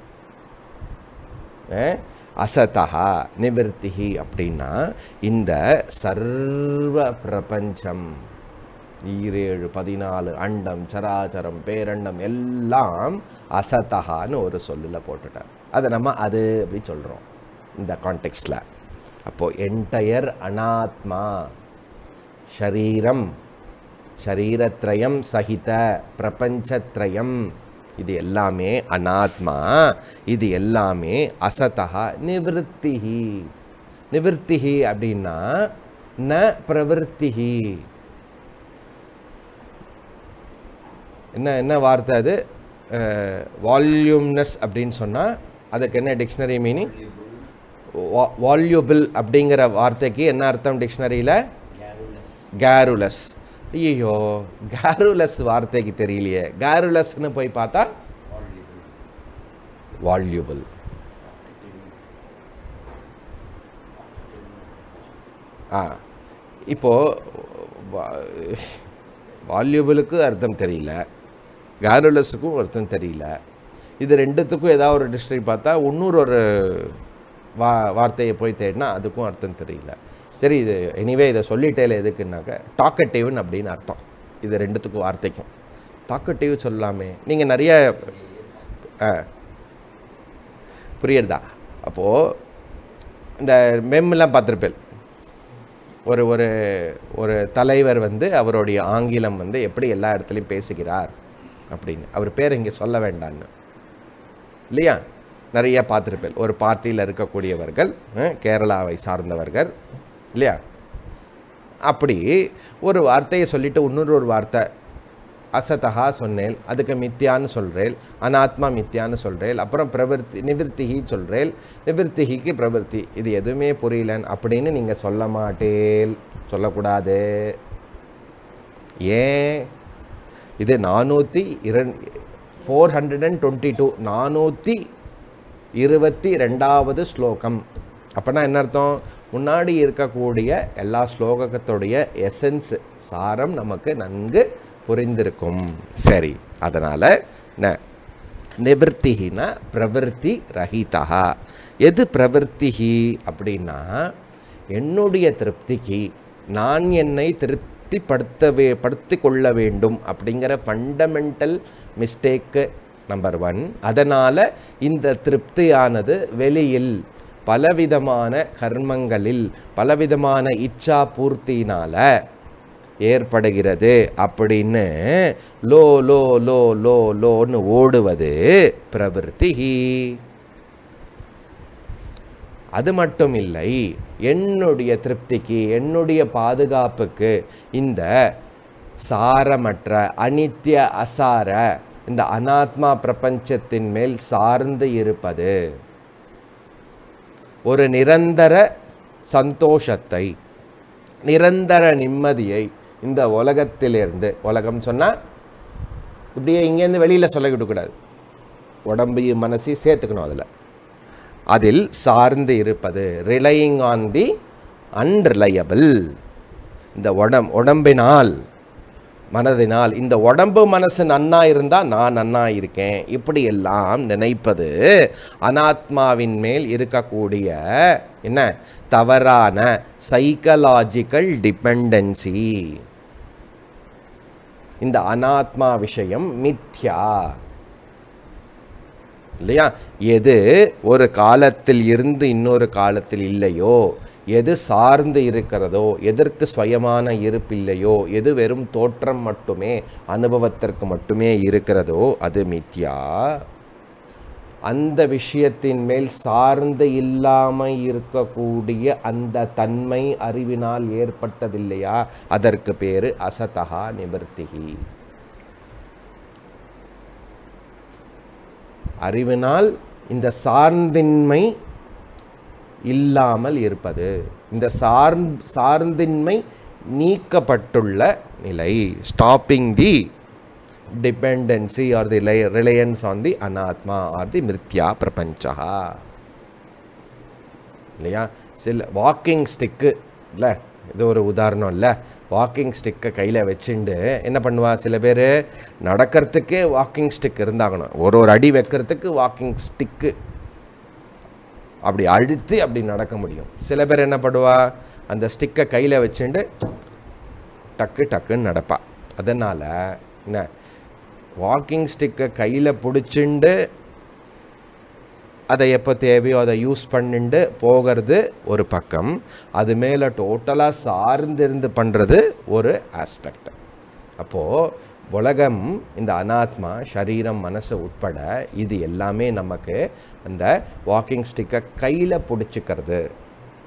அசதா நிவர்த்திஹி அப்படின்னா இந்த சர்வ பிரபஞ்சம் ஈரேழு பதினாலு அண்டம் சராச்சரம் பேரண்டம் எல்லாம் அசதகான்னு ஒரு சொல்லில் போட்டுட்டார் அதை நம்ம அது அப்படி சொல்கிறோம் இந்த கான்டெக்ஸ்டில் அப்போது என்டையர் அனாத்மா ஷரீரம் ஷரீரத்ரயம் சகித பிரபஞ்சத்ரயம் இது எல்லாமே அனாத்மா இது எல்லாமே அசதா நிவர்த்திஹி நிவர்த்திஹி அப்படின்னா ந பிரவருத்திஹி என்ன என்ன வார்த்தை அது வால்யூம்னஸ் அப்படின்னு சொன்னால் அதுக்கு என்ன டிக்ஷனரி மீனிங் வால்யூபிள் அப்படிங்கிற வார்த்தைக்கு என்ன அர்த்தம் டிக்ஷனரியில் கேருலஸ் ஐயோ கேருலஸ் வார்த்தைக்கு தெரியலையே கேருலஸ்னு போய் பார்த்தா வால்யூபிள் ஆ இப்போது வால்யூபிளுக்கு அர்த்தம் தெரியல கேருலஸுக்கும் அர்த்தம் தெரியல இது ரெண்டுத்துக்கும் ஏதாவது ஒரு டிக்ஷனரி பார்த்தா இன்னொரு ஒரு வா வார்த்தையை போய் தேடினா அதுக்கும் அர்த்தம் தெரியல சரி இது எனிவே இதை சொல்லிட்டேல எதுக்குன்னாக்க டாக்கட்டிவ்னு அப்படின்னு அர்த்தம் இது ரெண்டுத்துக்கும் வார்த்தைக்கும் டாக்கட்டிவ் சொல்லலாமே நீங்கள் நிறைய ஆ புரியுறதா அப்போது இந்த மெம்லாம் பார்த்துருப்பேன் ஒரு ஒரு ஒரு தலைவர் வந்து அவருடைய ஆங்கிலம் வந்து எப்படி எல்லா இடத்துலையும் பேசுகிறார் அப்படின்னு அவர் பேர் இங்கே சொல்ல வேண்டான்னு இல்லையா நிறைய பார்த்துருப்பேன் ஒரு பார்ட்டியில் இருக்கக்கூடியவர்கள் அஹ், கேரளாவை சார்ந்தவர்கள் இல்லையா அப்படி ஒரு வார்த்தையை சொல்லிட்டு இன்னொரு ஒரு வார்த்தை அசதஹா சொன்னேன் அதுக்கு மித்யான்னு சொல்கிறேன் அனாத்மா மித்யான்னு சொல்கிறேன் அப்புறம் பிரவர்த்தி நிவிருத்திஹி சொல்கிறேன் நிவிருத்திஹிக்கு பிரவர்த்தி இது எதுவுமே புரியலன்னு அப்படின்னு நீங்கள் சொல்ல மாட்டேல் சொல்லக்கூடாது ஏன் இது நானூற்றி இரண் four hundred and twenty two நானூற்றி இருபத்தி ரெண்டாவது ஸ்லோகம் அப்போனா என்ன அர்த்தம் முன்னாடி இருக்கக்கூடிய எல்லா ஸ்லோகத்துடைய எசன்ஸ் சாரம் நமக்கு நன்கு புரிந்திருக்கும் சரி அதனால் ந நிவர்த்தினா பிரவர்த்தி ரஹிதா எது பிரவர்த்திஹி அப்படின்னா என்னுடைய திருப்திக்கு நான் என்னை திருப்திப்படுத்தவே படுத்தி கொள்ள வேண்டும் அப்படிங்கிற ஃபண்டமெண்டல் மிஸ்டேக்கு நம்பர் ஒன் அதனால் இந்த திருப்தியானது வெளியில் பலவிதமான கர்மங்களில் பலவிதமான இச்சா பூர்த்தியினால் ஏற்படுகிறது அப்படின்னு லோ லோ லோ லோ லோன்னு ஓடுவது பிரவருத்தி அது மட்டும் இல்லை என்னுடைய திருப்திக்கு என்னுடைய பாதுகாப்புக்கு இந்த சாரமற்ற அனித்திய அசார இந்த அனாத்மா பிரபஞ்சத்தின் மேல் சார்ந்து இருப்பது ஒரு நிரந்தர சந்தோஷத்தை நிரந்தர நிம்மதியை இந்த உலகத்திலிருந்து உலகம் சொன்னால் இப்படியே இங்கேருந்து வெளியில் சொல்லிக்கிட்டு கூடாது உடம்பையும் மனசையும் சேர்த்துக்கணும் அதில் அதில் சார்ந்து இருப்பது ரிலையிங் ஆன் தி அன்ரிலையபிள் இந்த உடம் உடம்பினால் மனதினால் இந்த உடம்பு மனசு நன்னா இருந்தால் நான் நன்னா இருக்கேன் இப்படியெல்லாம் நினைப்பது அனாத்மாவின் மேல் இருக்கக்கூடிய என்ன தவறான சைக்கலாஜிக்கல் டிபெண்டன்சி இந்த அனாத்மா விஷயம் மித்யா இல்லையா எது ஒரு காலத்தில் இருந்து இன்னொரு காலத்தில் இல்லையோ எது சார்ந்து இருக்கிறதோ எதற்கு சுயமான இருப்பில்லையோ எது வெறும் தோற்றம் மட்டுமே அனுபவத்திற்கு மட்டுமே இருக்கிறதோ அது மித்யா அந்த விஷயத்தின் மேல் சார்ந்து இல்லாமல் இருக்கக்கூடிய அந்த தன்மை அறிவினால் ஏற்பட்டதில்லையா அதற்கு பேர் அசதகா நிவர்த்திகி அறிவினால் இந்த சார்ந்தின்மை இல்லாமல் இருப்பது இந்த சார்ந் சார்ந்தின்மை நீக்கப்பட்டுள்ள நிலை stopping the dependency or the reliance on the அனாத்மா ஆர் தி மிருத்யா பிரபஞ்சா இல்லையா சில வாக்கிங் ஸ்டிக்கு இல்லை இது ஒரு உதாரணம் இல்லை வாக்கிங் ஸ்டிக்கை கையில் வச்சுண்டு என்ன பண்ணுவா சில பேர் நடக்கிறதுக்கே வாக்கிங் ஸ்டிக் இருந்தாகணும் ஒரு ஒரு அடி வைக்கிறதுக்கு வாக்கிங் ஸ்டிக்கு அப்படி அழுத்தி அப்படி நடக்க முடியும் சில பேர் என்ன பண்ணுவா அந்த ஸ்டிக்கை கையில் வச்சுண்டு டக்கு டக்குன்னு நடப்பா அதனால் என்ன வாக்கிங் ஸ்டிக்கை கையில் பிடிச்சிண்டு அதை எப்போ தேவையோ அதை யூஸ் பண்ணிண்டு போகிறது ஒரு பக்கம் அது மேலே டோட்டலாக சார்ந்திருந்து பண்ணுறது ஒரு ஆஸ்பெக்ட் அப்போது உலகம் இந்த அனாத்மா சரீரம் மனசு உட்பட இது எல்லாமே நமக்கு அந்த வாக்கிங் ஸ்டிக்கை கையில் பிடிச்சிக்கிறது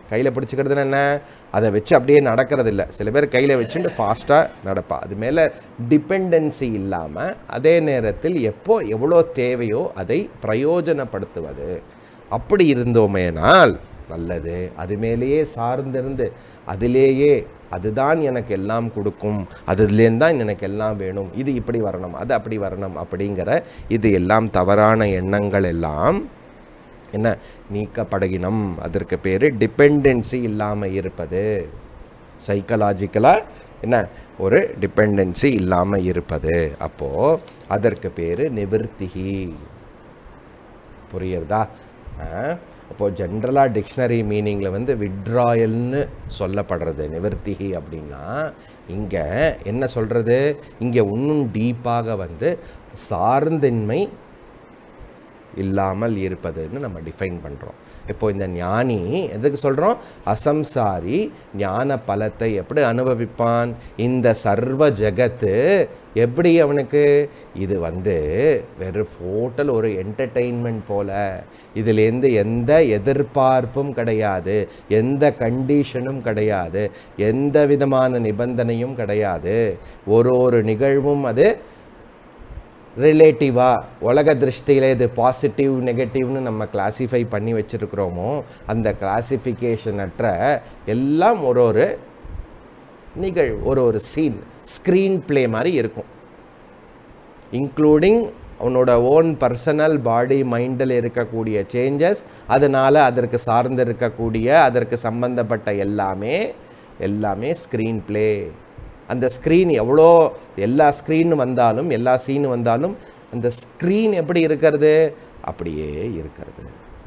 கையில் பிடிச்சிக்கிறதுன்னு என்ன அதை வச்சு அப்படியே நடக்கிறது இல்லை சில பேர் கையில் வச்சுட்டு ஃபாஸ்ட்டாக நடப்பா அது மேலே டிபெண்டன்சி இல்லாமல் அதே நேரத்தில் எப்போ எவ்வளோ தேவையோ அதை பிரயோஜனப்படுத்துவது அப்படி இருந்தோமேனால் நல்லது அது மேலேயே சார்ந்திருந்து அதிலேயே அதுதான் எனக்கு எல்லாம் கொடுக்கும் அதுலேருந்து தான் எனக்கு எல்லாம் வேணும் இது இப்படி வரணும் அது அப்படி வரணும் அப்படிங்கிற இது எல்லாம் தவறான எண்ணங்கள் எல்லாம் என்ன நீக்கப்படுகினம் அதற்கு பேர் டிபெண்டன்சி இல்லாமல் இருப்பது சைக்கலாஜிக்கலாக என்ன ஒரு டிபெண்டன்சி இல்லாமல் இருப்பது அப்போது அதற்கு பேர் நிவிர்த்திகி புரியுறதா அப்போது ஜென்ரலாக டிக்ஷனரி மீனிங்கில் வந்து விட்ராயல்னு சொல்லப்படுறது நிவர்த்திகி அப்படின்னா இங்கே என்ன சொல்கிறது இங்கே இன்னும் டீப்பாக வந்து சார்ந்தின்மை இல்லாமல் இருப்பதுன்னு நம்ம டிஃபைன் பண்ணுறோம் இப்போ இந்த ஞானி எதுக்கு சொல்கிறோம் அசம்சாரி ஞான பலத்தை எப்படி அனுபவிப்பான் இந்த சர்வ ஜகத்து எப்படி அவனுக்கு இது வந்து வெறும் டோட்டல் ஒரு என்டர்டெயின்மெண்ட் போல இதுலேருந்து எந்த எதிர்பார்ப்பும் கிடையாது எந்த கண்டிஷனும் கிடையாது எந்த விதமான நிபந்தனையும் கிடையாது ஒரு ஒரு நிகழ்வும் அது ரிலேட்டிவாக உலக திருஷ்டியில் இது பாசிட்டிவ் நெகட்டிவ்னு நம்ம கிளாஸிஃபை பண்ணி வச்சுருக்கிறோமோ அந்த கிளாசிஃபிகேஷன் அற்ற எல்லாம் ஒரு ஒரு நிகழ் ஒரு ஒரு சீன் ஸ்க்ரீன் ப்ளே மாதிரி இருக்கும் இன்க்ளூடிங் அவனோட ஓன் பர்சனல் பாடி மைண்டில் இருக்கக்கூடிய சேஞ்சஸ் அதனால் அதற்கு சார்ந்து இருக்கக்கூடிய அதற்கு சம்பந்தப்பட்ட எல்லாமே எல்லாமே ஸ்க்ரீன் ப்ளே அந்த ஸ்க்ரீன் எவ்வளோ எல்லா ஸ்க்ரீன் வந்தாலும் எல்லா சீன் வந்தாலும் அந்த ஸ்க்ரீன் எப்படி இருக்கிறது அப்படியே இருக்கிறது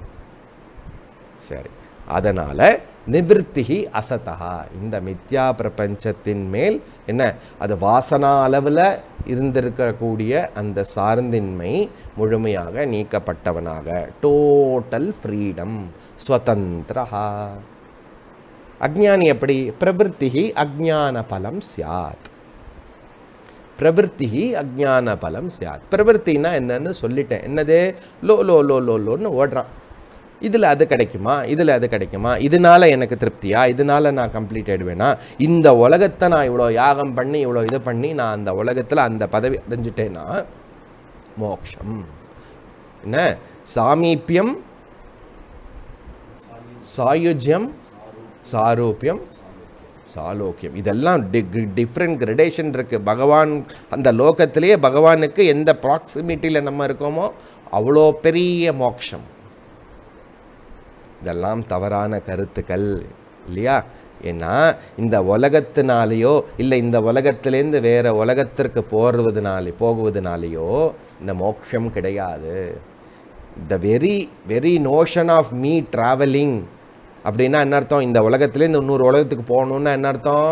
சரி அதனால் நிவிற்த்திகி அசதா இந்த மித்யா பிரபஞ்சத்தின் மேல் என்ன அது வாசனா அளவில் இருந்திருக்கக்கூடிய அந்த சார்ந்தின்மை முழுமையாக நீக்கப்பட்டவனாக டோட்டல் ஃப்ரீடம் ஸ்வதந்திரா அஜ்ஞானி எப்படி பிரவருத்திகி அஜ்ஞான பலம் சியாத் பிரவருத்திகி அஜ்ஞான பலம் சியாத் பிரவருத்தின்னா என்னன்னு சொல்லிட்டேன் என்னது லோ லோ லோ லோ லோன்னு ஓடுறான் இதில் அது கிடைக்குமா இதில் அது கிடைக்குமா இதனால எனக்கு திருப்தியா இதனால நான் கம்ப்ளீட் ஆயிடுவேனா இந்த உலகத்தை நான் இவ்வளோ யாகம் பண்ணி இவ்வளோ இது பண்ணி நான் அந்த உலகத்தில் அந்த பதவி அடைஞ்சிட்டேன்னா மோக்ஷம் என்ன சாமீப்பியம் சாயுஜ்யம் சாரூபியம் சாலோக்கியம் இதெல்லாம் டி டிஃப்ரெண்ட் கிரடேஷன் இருக்குது பகவான் அந்த லோகத்திலேயே பகவானுக்கு எந்த ப்ராக்சிமிட்டியில் நம்ம இருக்கோமோ அவ்வளோ பெரிய மோட்சம் இதெல்லாம் தவறான கருத்துக்கள் இல்லையா ஏன்னா இந்த உலகத்தினாலேயோ இல்லை இந்த உலகத்திலேருந்து வேறு உலகத்திற்கு போடுவதுனாலே போகுவதனாலேயோ இந்த மோட்சம் கிடையாது the very very notion of me travelling அப்படின்னா என்ன அர்த்தம் இந்த உலகத்துலேருந்து இன்னொரு உலகத்துக்கு போகணுன்னா என்ன அர்த்தம்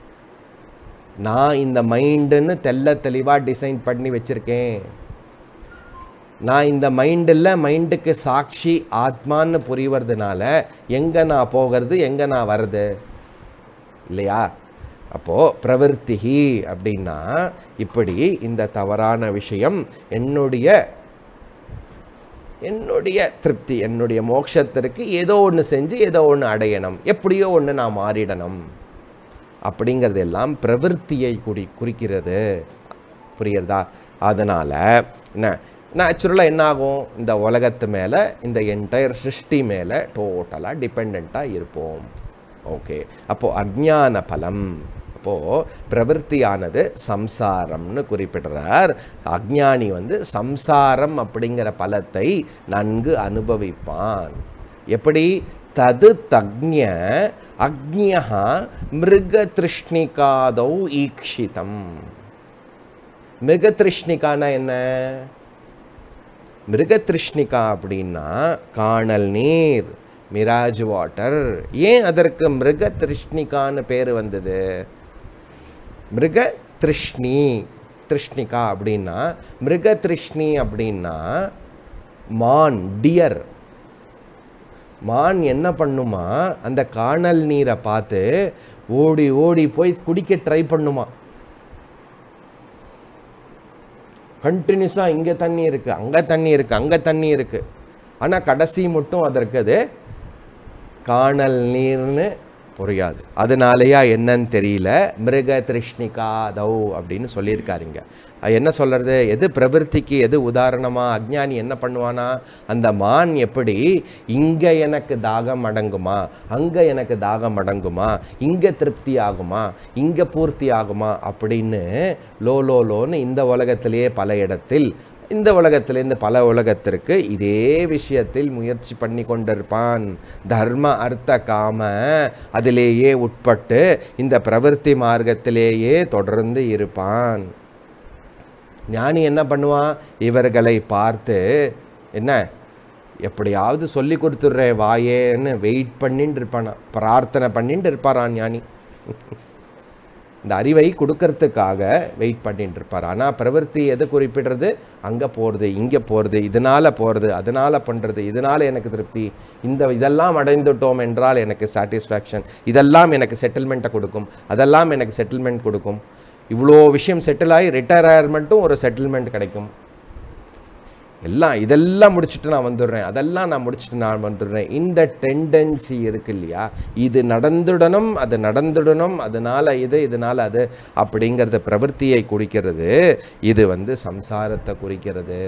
நான் இந்த மைண்டுன்னு தெல்ல தெளிவாக டிசைன் பண்ணி வச்சுருக்கேன் நான் இந்த மைண்டில் மைண்டுக்கு சாட்சி ஆத்மான்னு புரிவறதுனால எங்கே நான் போகிறது எங்கே நான் வர்றது இல்லையா அப்போது பிரவருத்திகி அப்படின்னா இப்படி இந்த தவறான விஷயம் என்னுடைய என்னுடைய திருப்தி என்னுடைய மோட்சத்திற்கு ஏதோ ஒன்று செஞ்சு ஏதோ ஒன்று அடையணும் எப்படியோ ஒன்று நான் மாறிடணும் அப்படிங்கிறது எல்லாம் பிரவருத்தியை குறி குறிக்கிறது புரியுறதா அதனால் என்ன நேச்சுரலாக என்ன ஆகும் இந்த உலகத்து மேலே இந்த என்டையர் சிருஷ்டி மேலே டோட்டலாக டிபெண்ட்டாக இருப்போம் ஓகே அப்போது அஜ்ஞான பலம் அப்போது பிரவருத்தியானது சம்சாரம்னு குறிப்பிடுறார் அஜ்ஞானி வந்து சம்சாரம் அப்படிங்கிற பலத்தை நன்கு அனுபவிப்பான் எப்படி தது தக்ஞ அக்ஞா மிருக திருஷ்ணிகாதௌ ஈக்ஷிதம் மிருக திருஷ்ணிகானா என்ன மிருக திருஷ்ணிகா அப்படின்னா காணல் நீர் மிராஜ் வாட்டர் ஏன் அதற்கு மிருக திருஷ்ணிகான்னு பேர் வந்தது மிருக திருஷ்ணி திருஷ்ணிகா அப்படின்னா மிருக திருஷ்ணி அப்படின்னா மான் டியர் மான் என்ன பண்ணுமா அந்த காணல் நீரை பார்த்து ஓடி ஓடி போய் குடிக்க ட்ரை பண்ணுமா கண்டினியூஸாக இங்கே தண்ணி இருக்குது அங்கே தண்ணி இருக்குது அங்கே தண்ணி இருக்குது ஆனால் கடைசி மட்டும் அதற்கு அது காணல் நீர்னு புரியாது அதனாலயா என்னன்னு தெரியல மிருக திருஷ்ணிகா தௌ அப்படின்னு சொல்லியிருக்காருங்க அது என்ன சொல்கிறது எது பிரவൃத்திக்கு எது உதாரணமாக அஜ்ஞானி என்ன பண்ணுவானா அந்த மான் எப்படி இங்கே எனக்கு தாகம் அடங்குமா அங்கே எனக்கு தாகம் அடங்குமா இங்கே திருப்தி ஆகுமா இங்கே பூர்த்தி ஆகுமா அப்படின்னு லோ லோ லோன்னு இந்த உலகத்திலேயே பல இடத்தில் இந்த உலகத்திலேருந்து பல உலகத்திற்கு இதே விஷயத்தில் முயற்சி பண்ணி கொண்டிருப்பான் தர்ம அர்த்த காம அதிலேயே உட்பட்டு இந்த பிரவൃத்தி மார்க்கத்திலேயே தொடர்ந்து இருப்பான் ஞானி என்ன பண்ணுவான் இவர்களை பார்த்து என்ன எப்படியாவது சொல்லி கொடுத்துட்றேன் வாயேன்னு வெயிட் பண்ணிட்டு இருப்பானா பிரார்த்தனை பண்ணிட்டு இருப்பாரான் ஞானி இந்த அறிவை கொடுக்கறதுக்காக வெயிட் பண்ணிட்டு இருப்பார் ஆனால் பிரவൃத்தி எது குறிப்பிடுறது அங்கே போகிறது இங்கே போகிறது இதனால் போகிறது அதனால் பண்ணுறது இதனால் எனக்கு திருப்தி இந்த இதெல்லாம் அடைந்துட்டோம் என்றால் எனக்கு சாட்டிஸ்ஃபேக்ஷன் இதெல்லாம் எனக்கு செட்டில்மெண்ட்டை கொடுக்கும் அதெல்லாம் எனக்கு செட்டில்மெண்ட் கொடுக்கும் இவ்வளோ விஷயம் செட்டில் ஆகி ரிட்டையர்மெண்ட்டும் ஒரு செட்டில்மெண்ட் கிடைக்கும் எல்லாம் இதெல்லாம் முடிச்சுட்டு நான் வந்துடுறேன் அதெல்லாம் நான் முடிச்சுட்டு நான் வந்துடுறேன் இந்த டெண்டன்சி இருக்கு இல்லையா இது நடந்துடணும் அது நடந்துடணும் அதனால் இது இதனால் அது அப்படிங்கிறத பிரவൃத்தியை குறிக்கிறது இது வந்து சம்சாரத்தை குறிக்கிறது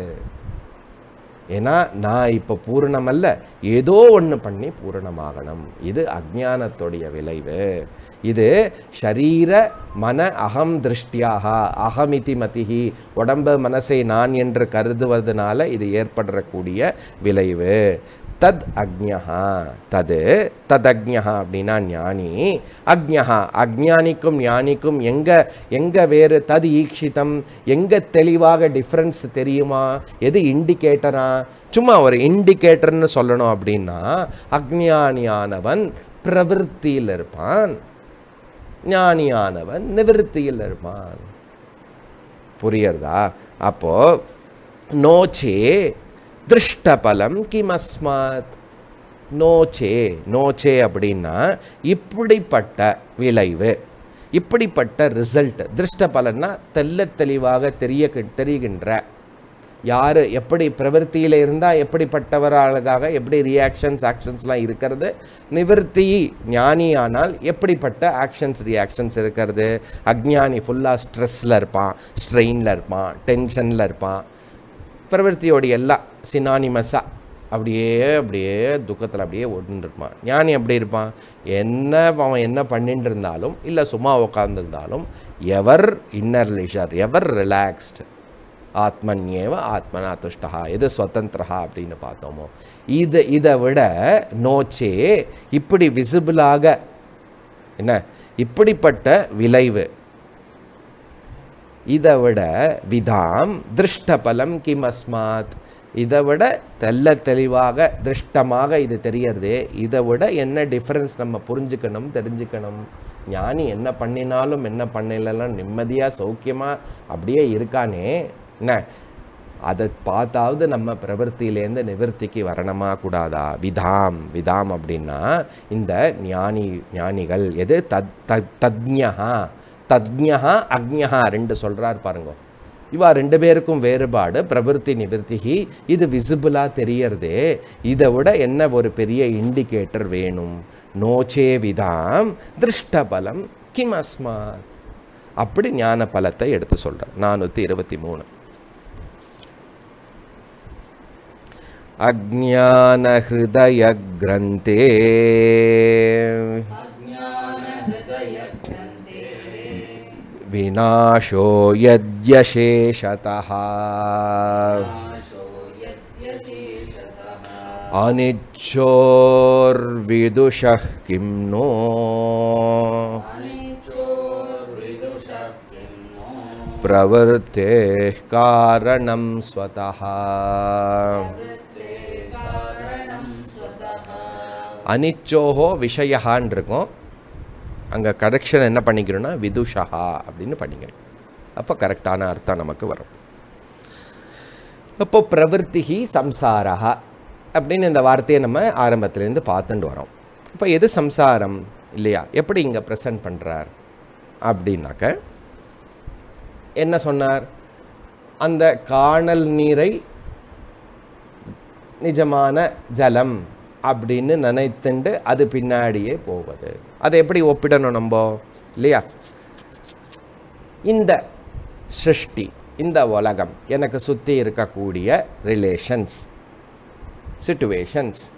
ஏன்னா நான் இப்போ பூரணம் அல்ல ஏதோ ஒன்று பண்ணி பூரணமாகணும் இது அஜ்ஞானத்துடைய விளைவு இது ஷரீர மன அகம் திருஷ்டியாக அகமிதி மதிஹி உடம்பு மனசை நான் என்று கருதுவதனால இது ஏற்படக்கூடிய விளைவு தத் அக்ஞா தது தத் அக்ஞா அப்படின்னா ஞானி அக்ஞா அக்ஞானிக்கும் ஞானிக்கும் எங்கே எங்கே வேறு தது ஈக்ஷிதம் எங்கே தெளிவாக டிஃப்ரென்ஸ் தெரியுமா எது இண்டிகேட்டரா சும்மா ஒரு இண்டிகேட்டர்னு சொல்லணும் அப்படின்னா அக்ஞானியானவன் பிரவൃத்தியில் இருப்பான் ஞானியானவன் நிவிருத்தியில் இருப்பான் புரியுறதா அப்போ நோச்சே திருஷ்டபலம் கிமஸ்மாத் நோச்சே நோச்சே அப்படின்னா இப்படிப்பட்ட விளைவு இப்படிப்பட்ட ரிசல்ட் திருஷ்ட பலன்னா தெல்ல தெளிவாக தெரிய தெரிகின்ற யார் எப்படி பிரவൃத்தியில் இருந்தால் எப்படிப்பட்டவராக எப்படி ரியாக்ஷன்ஸ் ஆக்ஷன்ஸ்லாம் இருக்கிறது நிவர்த்தி ஞானியானால் எப்படிப்பட்ட ஆக்ஷன்ஸ் ரியாக்ஷன்ஸ் இருக்கிறது அக்ஞானி ஃபுல்லாக ஸ்ட்ரெஸ்ஸில் இருப்பான் ஸ்ட்ரெயினில் இருப்பான் டென்ஷனில் இருப்பான் பிரவൃத்தியோட எல்லாம் சினானிமஸாக அப்படியே அப்படியே துக்கத்தில் அப்படியே ஒட்டுன்னு இருப்பான் ஞானி எப்படி இருப்பான் என்ன அவன் என்ன பண்ணிட்டு இருந்தாலும் இல்லை சும்மா உட்காந்துருந்தாலும் ever inner leisure ever relaxed ஆத்மன்யேவ ஆத்மனா துஷ்டா எது ஸ்வதந்திரா அப்படின்னு பார்த்தோமோ இது இதை விட நோச்சே இப்படி விசிபிளாக என்ன இப்படிப்பட்ட விளைவு இதை விட விதாம் திருஷ்டபலம் கிம் அஸ்மாத் இதை விட தெல்ல தெளிவாக திருஷ்டமாக இது தெரியறதே இதை விட என்ன டிஃப்ரென்ஸ் நம்ம புரிஞ்சுக்கணும் தெரிஞ்சுக்கணும் ஞானி என்ன பண்ணினாலும் என்ன பண்ணலாம் நிம்மதியாக சௌக்கியமாக அப்படியே இருக்கானே என்ன அதை பார்த்தாவது நம்ம பிரவൃத்தியிலேருந்து நிவர்த்திக்கு வரணுமா கூடாதா விதாம் விதாம் அப்படின்னா இந்த ஞானி ஞானிகள் எது தத் தத் தத்ஞா தத்ஞா அக்ஞா ரெண்டு சொல்கிறார் பாருங்க இவா ரெண்டு பேருக்கும் வேறுபாடு பிரவருத்தி நிவர்த்திகி இது விசிபிளாக தெரியறதே இதை விட என்ன ஒரு பெரிய இண்டிகேட்டர் வேணும் நோச்சே விதாம் திருஷ்டபலம் கிம் அஸ்மாத் அப்படி ஞான பலத்தை எடுத்து சொல்கிறார் நானூற்றி இருபத்தி மூணு अज्ञानहृदयग्रन्थे विनाशो यद्यशेषतः अनिच्छोर्विदुषः किं नो प्रवृत्तेः कारणं स्वतः அனிச்சோஹோ விஷயஹான் இருக்கும் அங்கே கரெக்ஷன் என்ன பண்ணிக்கணும்னா விதுஷா அப்படின்னு பண்ணிக்கணும் அப்போ கரெக்டான அர்த்தம் நமக்கு வரும் அப்போ பிரவருத்திகி சம்சாரா அப்படின்னு இந்த வார்த்தையை நம்ம ஆரம்பத்துலேருந்து பார்த்துட்டு வரோம் இப்போ எது சம்சாரம் இல்லையா எப்படி இங்கே ப்ரெசன்ட் பண்ணுறார் அப்படின்னாக்க என்ன சொன்னார் அந்த காணல் நீரை நிஜமான ஜலம் அப்படின்னு நினைத்துண்டு அது பின்னாடியே போவது அதை எப்படி ஒப்பிடணும் நம்ம இல்லையா இந்த சிருஷ்டி இந்த உலகம் எனக்கு சுற்றி இருக்கக்கூடிய ரிலேஷன்ஸ் சுச்சுவேஷன்ஸ்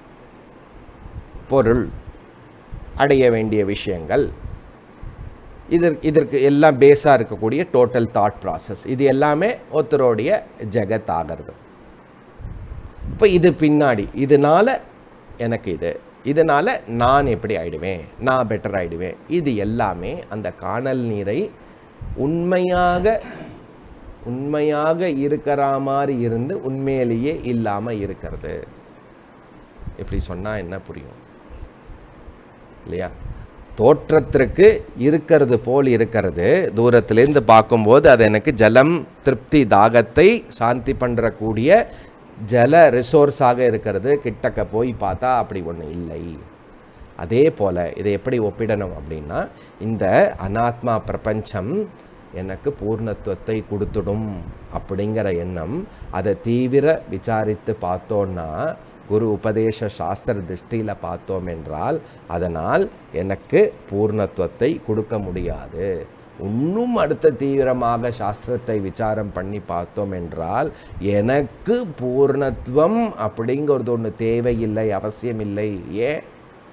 பொருள் அடைய வேண்டிய விஷயங்கள் இதற்கு இதற்கு எல்லாம் பேஸாக இருக்கக்கூடிய டோட்டல் தாட் ப்ராசஸ் இது எல்லாமே ஒருத்தருடைய ஜெகத் ஆகிறது இப்போ இது பின்னாடி இதனால் எனக்கு இது இதனால் நான் எப்படி ஆயிடுவேன் நான் பெட்டர் ஆயிடுவேன் இது எல்லாமே அந்த காணல் நீரை உண்மையாக உண்மையாக இருக்கிற மாதிரி இருந்து உண்மையிலேயே இல்லாமல் இருக்கிறது இப்படி சொன்னால் என்ன புரியும் இல்லையா தோற்றத்திற்கு இருக்கிறது போல் இருக்கிறது தூரத்திலேருந்து பார்க்கும்போது அது எனக்கு ஜலம் திருப்தி தாகத்தை சாந்தி பண்ணுறக்கூடிய ஜல ரிசோர்ஸாக இருக்கிறது கிட்டக்க போய் பார்த்தா அப்படி ஒன்று இல்லை அதே போல் இதை எப்படி ஒப்பிடணும் அப்படின்னா இந்த அனாத்மா பிரபஞ்சம் எனக்கு பூர்ணத்துவத்தை கொடுத்துடும் அப்படிங்கிற எண்ணம் அதை தீவிர விசாரித்து பார்த்தோன்னா குரு உபதேச சாஸ்திர திருஷ்டியில் பார்த்தோம் என்றால் அதனால் எனக்கு பூர்ணத்துவத்தை கொடுக்க முடியாது இன்னும் அடுத்த தீவிரமாக சாஸ்திரத்தை விசாரம் பண்ணி பார்த்தோம் என்றால் எனக்கு பூர்ணத்துவம் அப்படிங்கிறது ஒன்று தேவையில்லை அவசியமில்லை ஏன்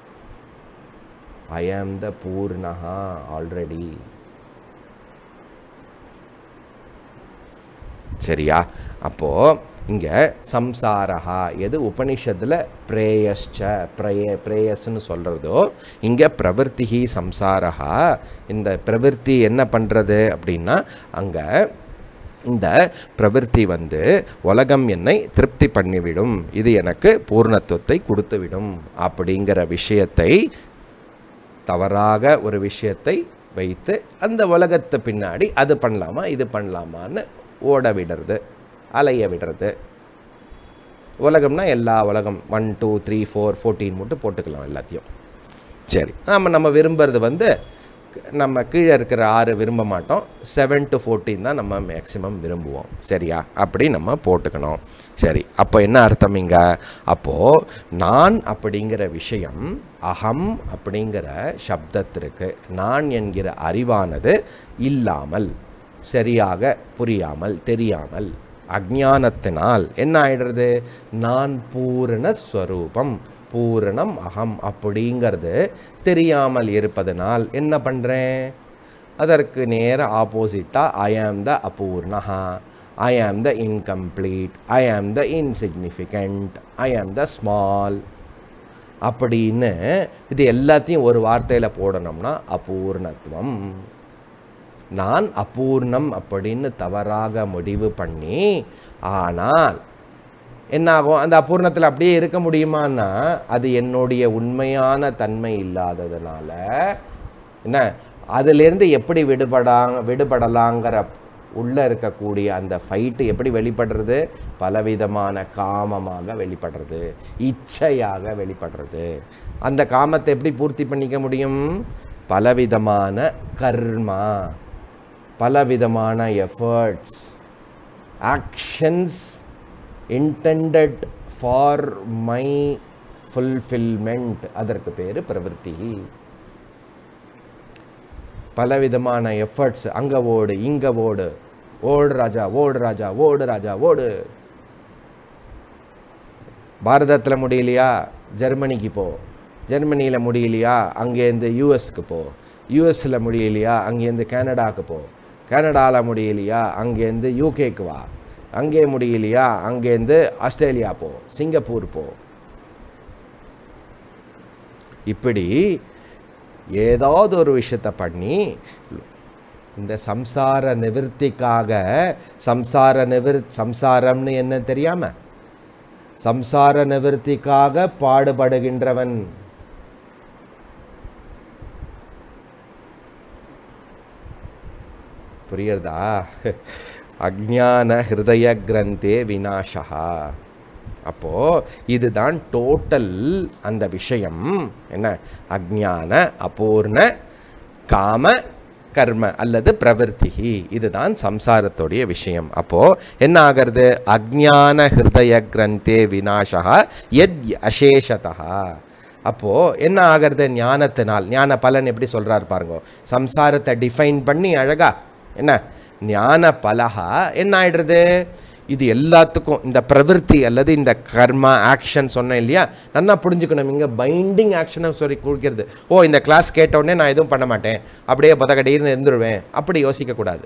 ஐ ஆம் த பூர்ணஹா ஆல்ரெடி சரியா அப்போது இங்கே சம்சாரஹா எது உபனிஷத்தில் பிரேயஸ்ச பிரேய பிரேயஸ்ன்னு சொல்கிறதோ இங்கே பிரவருத்திஹி சம்சாரஹா இந்த பிரவருத்தி என்ன பண்ணுறது அப்படின்னா அங்கே இந்த பிரவருத்தி வந்து உலகம் என்னை திருப்தி பண்ணிவிடும் இது எனக்கு பூர்ணத்துவத்தை கொடுத்துவிடும் அப்படிங்கிற விஷயத்தை தவறாக ஒரு விஷயத்தை வைத்து அந்த உலகத்தை பின்னாடி அது பண்ணலாமா இது பண்ணலாமான்னு ஓட விடுறது அலைய விடுறது உலகம்னா எல்லா உலகம் one two three four fourteen மட்டும் போட்டுக்கலாம் எல்லாத்தையும் சரி நம்ம நம்ம விரும்புறது வந்து நம்ம கீழே இருக்கிற ஆறு விரும்ப மாட்டோம் செவன் டு ஃபோர்டீன் தான் நம்ம மேக்ஸிமம் விரும்புவோம் சரியா அப்படி நம்ம போட்டுக்கணும் சரி அப்போ என்ன அர்த்தம் இங்கே அப்போது நான் அப்படிங்கிற விஷயம் அகம் அப்படிங்கிற சப்தத்திற்கு நான் என்கிற அறிவானது இல்லாமல் சரியாக புரியாமல் தெரியாமல் அஜ்ஞானத்தினால் என்ன ஆயிடுறது நான் பூரண ஸ்வரூபம் பூரணம் அகம் அப்படிங்கிறது தெரியாமல் இருப்பதனால் என்ன பண்ணுறேன் அதற்கு நேர ஆப்போசிட்டாக ஐ ஆம் த அபூர்ணஹா ஐ ஆம் த இன்கம்ப்ளீட் ஐ ஆம் த இன்சிக்னிஃபிகண்ட் ஐ ஆம் த ஸ்மால் அப்படின்னு இது எல்லாத்தையும் ஒரு வார்த்தையில் போடணும்னா அபூர்ணத்துவம் நான் அபூர்ணம் அப்படின்னு தவறாக முடிவு பண்ணி ஆனால் என்னாகும் அந்த அபூர்ணத்தில் அப்படியே இருக்க முடியுமான்னா அது என்னுடைய உண்மையான தன்மை இல்லாததுனால என்ன அதிலேருந்து எப்படி விடுபடா விடுபடலாங்கிற உள்ளே இருக்கக்கூடிய அந்த ஃபைட்டு எப்படி வெளிப்படுறது பலவிதமான காமமாக வெளிப்படுறது இச்சையாக வெளிப்படுறது அந்த காமத்தை எப்படி பூர்த்தி பண்ணிக்க முடியும் பலவிதமான கர்மா பலவிதமான efforts actions intended for my fulfilment அதற்கு பேர் பிரவൃத்தி பலவிதமான எஃபர்ட்ஸ் அங்கே ஓடு இங்கே ஓடு ஓடு ராஜா ஓடு ராஜா ஓடு ராஜா ஓடு பாரதத்தில் முடியலையா ஜெர்மனிக்கு போ ஜெர்மனியில் முடியலையா அங்கேருந்து யூஎஸ்க்கு போ யூஎஸில் முடியலையா அங்கேருந்து கனடாக்கு போ கனடாவில் முடியலையா அங்கேருந்து யூகேக்கு வா அங்கே முடியலையா அங்கேருந்து ஆஸ்திரேலியா போ சிங்கப்பூர் போ இப்படி ஏதாவது ஒரு விஷயத்தை பண்ணி இந்த சம்சார நிவர்த்திக்காக சம்சார நிவர் சம்சாரம்னு என்ன தெரியாம சம்சார நிவர்த்திக்காக பாடுபடுகின்றவன் புரியுறதா அஜ்ஞான ஹிருதய கிரந்தே வினாஷா அப்போது இதுதான் டோட்டல் அந்த விஷயம் என்ன அஜ்ஞான அபூர்ண காம கர்ம அல்லது பிரவருத்தி இதுதான் சம்சாரத்துடைய விஷயம் அப்போ என்ன ஆகிறது அஜ்ஞான ஹிருதய கிரந்தே வினாசா எத் அசேஷதா அப்போ என்ன ஆகிறது ஞானத்தினால் ஞான பலன் எப்படி சொல்றார் பாருங்க சம்சாரத்தை டிஃபைன் பண்ணி அழகா என்ன ஞான பலகா என்ன ஆயிடுறது இது எல்லாத்துக்கும் இந்த பிரவருத்தி அல்லது இந்த கர்மா ஆக்ஷன் சொன்னேன் இல்லையா நல்லா புரிஞ்சுக்கணும் இங்கே பைண்டிங் ஆக்ஷனை சொல்லி கொடுக்கிறது ஓ இந்த கிளாஸ் கேட்ட உடனே நான் எதுவும் பண்ண மாட்டேன் அப்படியே பதக்கடின்னு இருந்துருவேன் அப்படி யோசிக்கக்கூடாது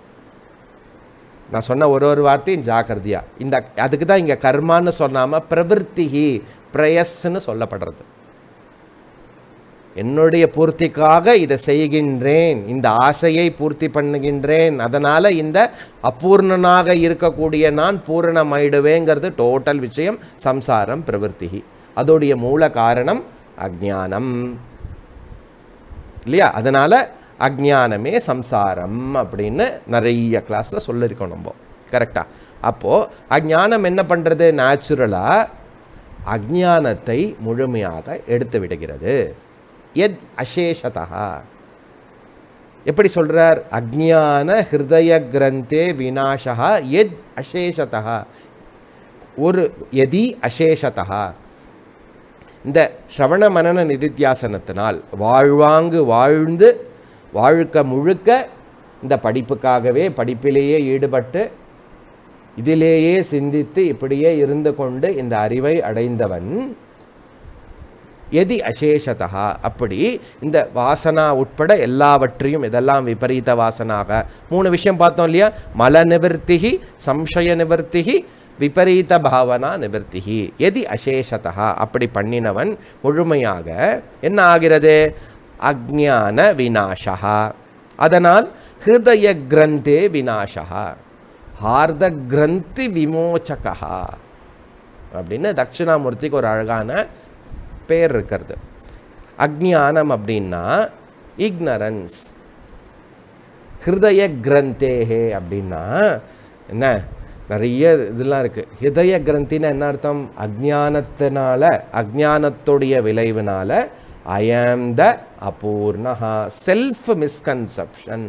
நான் சொன்ன ஒரு ஒரு வார்த்தையும் ஜாக்கிரதையா இந்த அதுக்கு தான் இங்கே கர்மான்னு சொல்லாமல் பிரவருத்திகி பிரயஸ்ன்னு சொல்லப்படுறது என்னுடைய பூர்த்திக்காக இதை செய்கின்றேன் இந்த ஆசையை பூர்த்தி பண்ணுகின்றேன் அதனால் இந்த அபூர்ணனாக இருக்கக்கூடிய நான் பூரணமாயிடுவேங்கிறது டோட்டல் விஷயம் சம்சாரம் பிரவருத்திகி அதோடைய மூல காரணம் அஜ்ஞானம் இல்லையா அதனால் அஜ்ஞானமே சம்சாரம் அப்படின்னு நிறைய கிளாஸில் சொல்லியிருக்கோம் நம்ம கரெக்டாக அப்போது அஜ்ஞானம் என்ன பண்ணுறது நேச்சுரலாக அஜ்ஞானத்தை முழுமையாக எடுத்து விடுகிறது எத் அசேஷதா எப்படி சொல்றார் அஜ்ஞான ஹிருதய கிரந்தே வினாசா எத் அசேஷதா ஒரு எதி அசேஷதா இந்த ஸ்ரவண மனன நிதித்தியாசனத்தினால் வாழ்வாங்கு வாழ்ந்து வாழ்க்கை முழுக்க இந்த படிப்புக்காகவே படிப்பிலேயே ஈடுபட்டு இதிலேயே சிந்தித்து இப்படியே இருந்து கொண்டு இந்த அறிவை அடைந்தவன் எதி அசேஷதா அப்படி இந்த வாசனா உட்பட எல்லாவற்றையும் இதெல்லாம் விபரீத வாசனாக மூணு விஷயம் பார்த்தோம் இல்லையா மல நிவர்த்திகி சம்சய நிவர்த்திகி விபரீத பாவனா நிவர்த்திகி எதி அசேஷதா அப்படி பண்ணினவன் முழுமையாக என்ன ஆகிறது அஜ்ஞான விநாசா அதனால் ஹிருதய கிரந்தே விநாசா ஹார்த கிரந்தி விமோச்சகா அப்படின்னு தட்சிணாமூர்த்திக்கு ஒரு அழகான பேர் இருக்கிறது அக்ஞானம் அப்படின்னா இக்னரன்ஸ் ஹிருதய கிரந்தேஹே அப்படின்னா என்ன நிறைய இதெல்லாம் இருக்குது ஹிருதய கிரந்தின்னு என்ன அர்த்தம் அஜ்ஞானத்தினால அஜ்ஞானத்துடைய விளைவினால ஐ ஆம் த அபூர்ணஹா செல்ஃப் மிஸ்கன்செப்ஷன்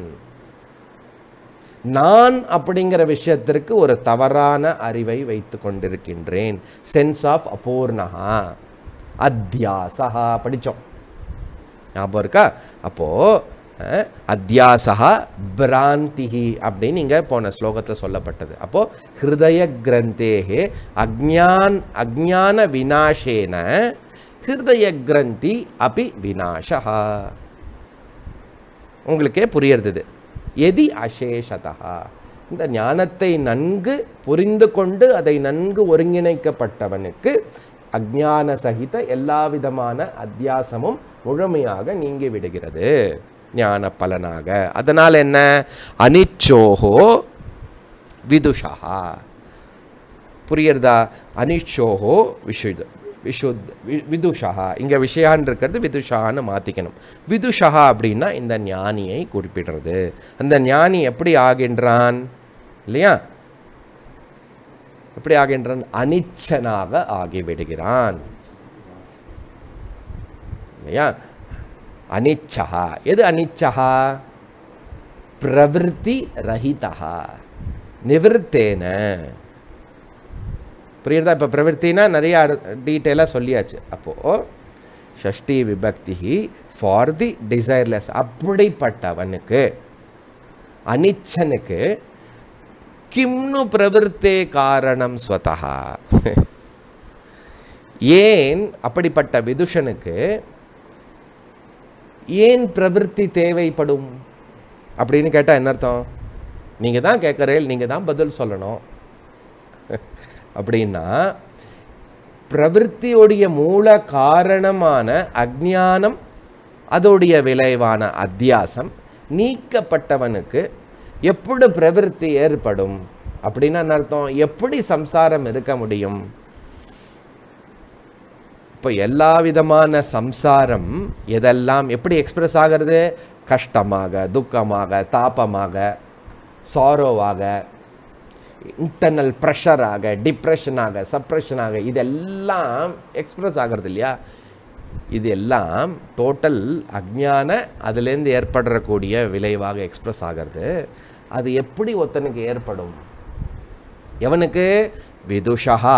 நான் அப்படிங்கிற விஷயத்திற்கு ஒரு தவறான அறிவை வைத்து கொண்டிருக்கின்றேன் சென்ஸ் ஆஃப் அபூர்ணஹா அத்தியாசா படித்தோம் ஞாபகம் இருக்கா அப்போது அத்தியாசா பிராந்திஹி அப்படின்னு இங்கே போன ஸ்லோகத்தில் சொல்லப்பட்டது அப்போது ஹிருதய கிரந்தேகே அக்ஞான் அக்ஞான விநாசேன ஹிருதய கிரந்தி அபி விநாசா உங்களுக்கே புரியறது எதி அசேஷதா இந்த ஞானத்தை நன்கு புரிந்து கொண்டு அதை நன்கு ஒருங்கிணைக்கப்பட்டவனுக்கு அஜ்ஞான சகித எல்லா விதமான அத்தியாசமும் முழுமையாக நீங்கி விடுகிறது ஞான பலனாக அதனால் என்ன அனிச்சோஹோ விதுஷா புரியுறதா அனிச்சோஹோ விஷுத் விஷுத் வி- விதுஷா இங்கே விஷயான் இருக்கிறது விதுஷான்னு மாற்றிக்கணும் விதுஷா அப்படின்னா இந்த ஞானியை குறிப்பிடுறது அந்த ஞானி எப்படி ஆகின்றான் இல்லையா எப்படி ஆகின்றான் அனிச்சனாக ஆகிவிடுகிறான் இல்லையா அனிச்சா எது அனிச்சா பிரவருத்தி ரஹிதா நிவர்த்தேன புரியுறதா இப்போ பிரவருத்தினா நிறைய டீட்டெயிலாக சொல்லியாச்சு அப்போது ஷஷ்டி விபக்தி ஃபார் தி டிசைர்லெஸ் அப்படிப்பட்டவனுக்கு அனிச்சனுக்கு கிம்னு பிரவருத்தே காரணம் ஸ்வதா ஏன் அப்படிப்பட்ட விதுஷனுக்கு ஏன் பிரவருத்தி தேவைப்படும் அப்படின்னு கேட்டால் என்ன அர்த்தம் நீங்கள் தான் கேட்குறேன் நீங்கள் தான் பதில் சொல்லணும் அப்படின்னா பிரவருத்தியோடைய மூல காரணமான அஜ்ஞானம் அதோடைய விளைவான அத்தியாசம் நீக்கப்பட்டவனுக்கு எப்படி பிரவருத்தி ஏற்படும் அப்படின்னா என்ன அர்த்தம் எப்படி சம்சாரம் இருக்க முடியும் இப்போ எல்லா விதமான சம்சாரம் எதெல்லாம் எப்படி எக்ஸ்பிரஸ் ஆகிறது கஷ்டமாக துக்கமாக தாபமாக சாரோவாக இன்டர்னல் ப்ரெஷராக டிப்ரெஷனாக சப்ரெஷனாக இதெல்லாம் எக்ஸ்பிரஸ் ஆகிறது இல்லையா இது எல்லாம் டோட்டல் அஜ்ஞான அதுலேருந்து ஏற்படக்கூடிய விளைவாக எக்ஸ்பிரஸ் ஆகிறது அது எப்படி ஒருத்தனுக்கு ஏற்படும் எவனுக்கு விதுஷா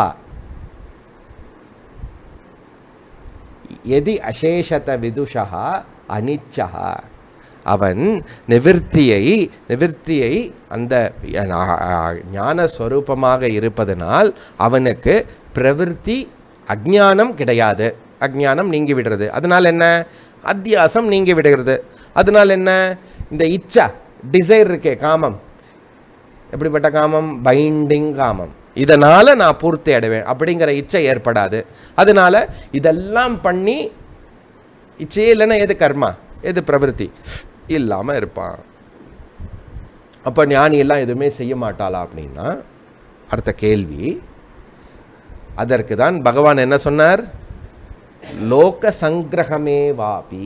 எதி அசேஷத விதுஷா அனிச்சா அவன் நிவிர்த்தியை நிவிர்த்தியை அந்த ஞானஸ்வரூபமாக இருப்பதனால் அவனுக்கு பிரவிற்த்தி அஜ்ஞானம் கிடையாது அஜ்ஞானம் நீங்கி விடுறது அதனால் என்ன அத்தியாசம் நீங்கி விடுகிறது அதனால் என்ன இந்த இச்சா டிசைர் இருக்கே காமம் எப்படிப்பட்ட காமம் பைண்டிங் காமம் இதனால் நான் பூர்த்தி அடைவேன் அப்படிங்கிற இச்சை ஏற்படாது அதனால் இதெல்லாம் பண்ணி இச்சையே இல்லைன்னா எது கர்மா எது பிரவருத்தி இல்லாமல் இருப்பான் அப்போ ஞானி எல்லாம் எதுவுமே செய்ய மாட்டாளா அப்படின்னா அடுத்த கேள்வி அதற்கு தான் பகவான் என்ன சொன்னார் லோக சங்கிரகமே வாபி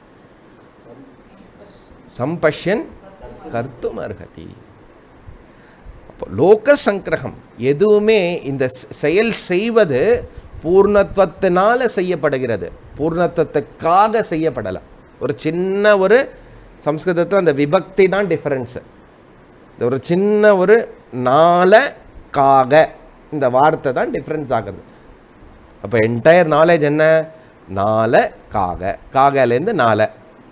சம்பஷ்யன் கர்த்தும் அர்ஹதி அப்போ லோக சங்கிரகம் எதுவுமே இந்த செ- செயல் செய்வது பூர்ணத்துவத்தினால செய்யப்படுகிறது பூர்ணத்துவத்துக்காக செய்யப்படலை ஒரு சின்ன ஒரு சம்ஸ்கிருதத்தில் அந்த விபக்தி தான் டிஃபரன்ஸு இந்த ஒரு சின்ன ஒரு நால காக இந்த வார்த்தை தான் டிஃப்ரென்ஸ் ஆகுது அப்போ என்டையர் நாலேஜ் என்ன நால காக காகலேருந்து நால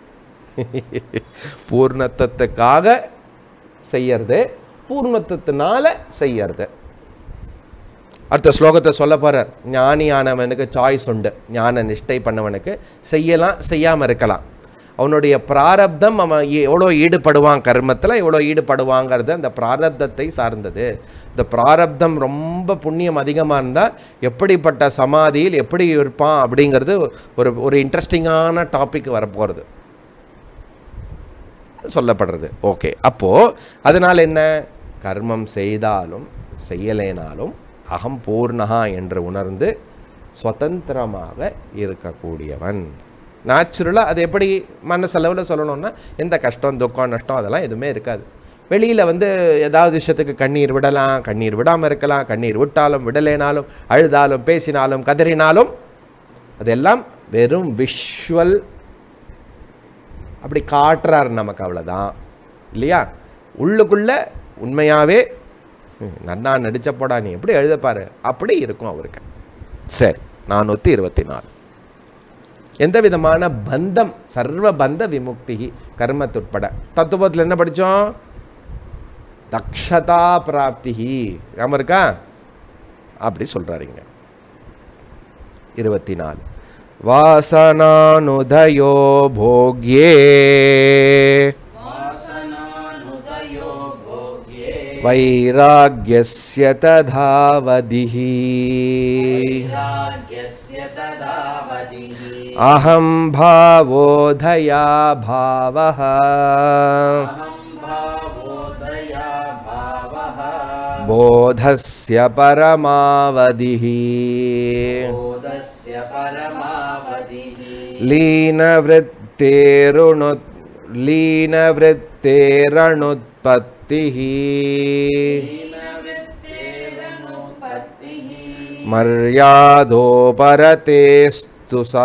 பூர்ணத்துவத்துக்காக செய்யறது பூர்ணத்துவத்தினால செய்யறது அடுத்த ஸ்லோகத்தை சொல்ல போகிறார் ஞானியானவனுக்கு சாய்ஸ் உண்டு ஞான நிஷ்டை பண்ணவனுக்கு செய்யலாம் செய்யாமல் இருக்கலாம் அவனுடைய பிராரப்தம் அவன் எவ்வளோ ஈடுபடுவான் கர்மத்தில் எவ்வளோ ஈடுபடுவாங்கிறது அந்த பிராரப்தத்தை சார்ந்தது இந்த பிராரப்தம் ரொம்ப புண்ணியம் அதிகமாக இருந்தால் எப்படிப்பட்ட சமாதியில் எப்படி இருப்பான் அப்படிங்கிறது ஒரு ஒரு இன்ட்ரெஸ்டிங்கான டாபிக் வரப்போகிறது சொல்லப்படுறது ஓகே அப்போது அதனால் என்ன கர்மம் செய்தாலும் செய்யலேனாலும் அகம் பூர்ணகா என்று உணர்ந்து சுதந்திரமாக இருக்கக்கூடியவன் நேச்சுரலாக அது எப்படி மனசளவில் சொல்லணும்னா எந்த கஷ்டம் துக்கம் நஷ்டம் அதெல்லாம் எதுவுமே இருக்காது வெளியில் வந்து ஏதாவது விஷயத்துக்கு கண்ணீர் விடலாம் கண்ணீர் விடாமல் இருக்கலாம் கண்ணீர் விட்டாலும் விடலேனாலும் அழுதாலும் பேசினாலும் கதறினாலும் அதெல்லாம் வெறும் விஷுவல் அப்படி காட்டுறாரு நமக்கு அவ்வளோதான் இல்லையா உள்ளுக்குள்ள உண்மையாகவே நன்னா நடிச்ச போடா நீ எப்படி எழுதப்பாரு அப்படி இருக்கும் அவருக்கு சரி நானூற்றி இருபத்தி நாலு எந்த விதமான பந்தம் சர்வ பந்த விமுக்தி கர்மத்துட்பட தத்துவத்தில் என்ன படித்தோம் தக்ஷதா பிராப்தி ஞாபகம் இருக்கா அப்படி சொல்கிறாருங்க இருபத்தி நாலு வாசனானுதயோ போக்யே वासनानुदयो भोग्ये வைராग्यस्य ததாவதிः राज्ञस्य तदावधिः அகம் பாவோதயா பாவः अहं भावोदया भावः போதஸ்ய பரமாவதிः बोधस्य परमावधिः लीनवृत्तेरुणु लीनवृत्तेरणुत्पत्तिः लीनवृत्तेरनुपत्तिः மரியாதோபரதேஸ்து சா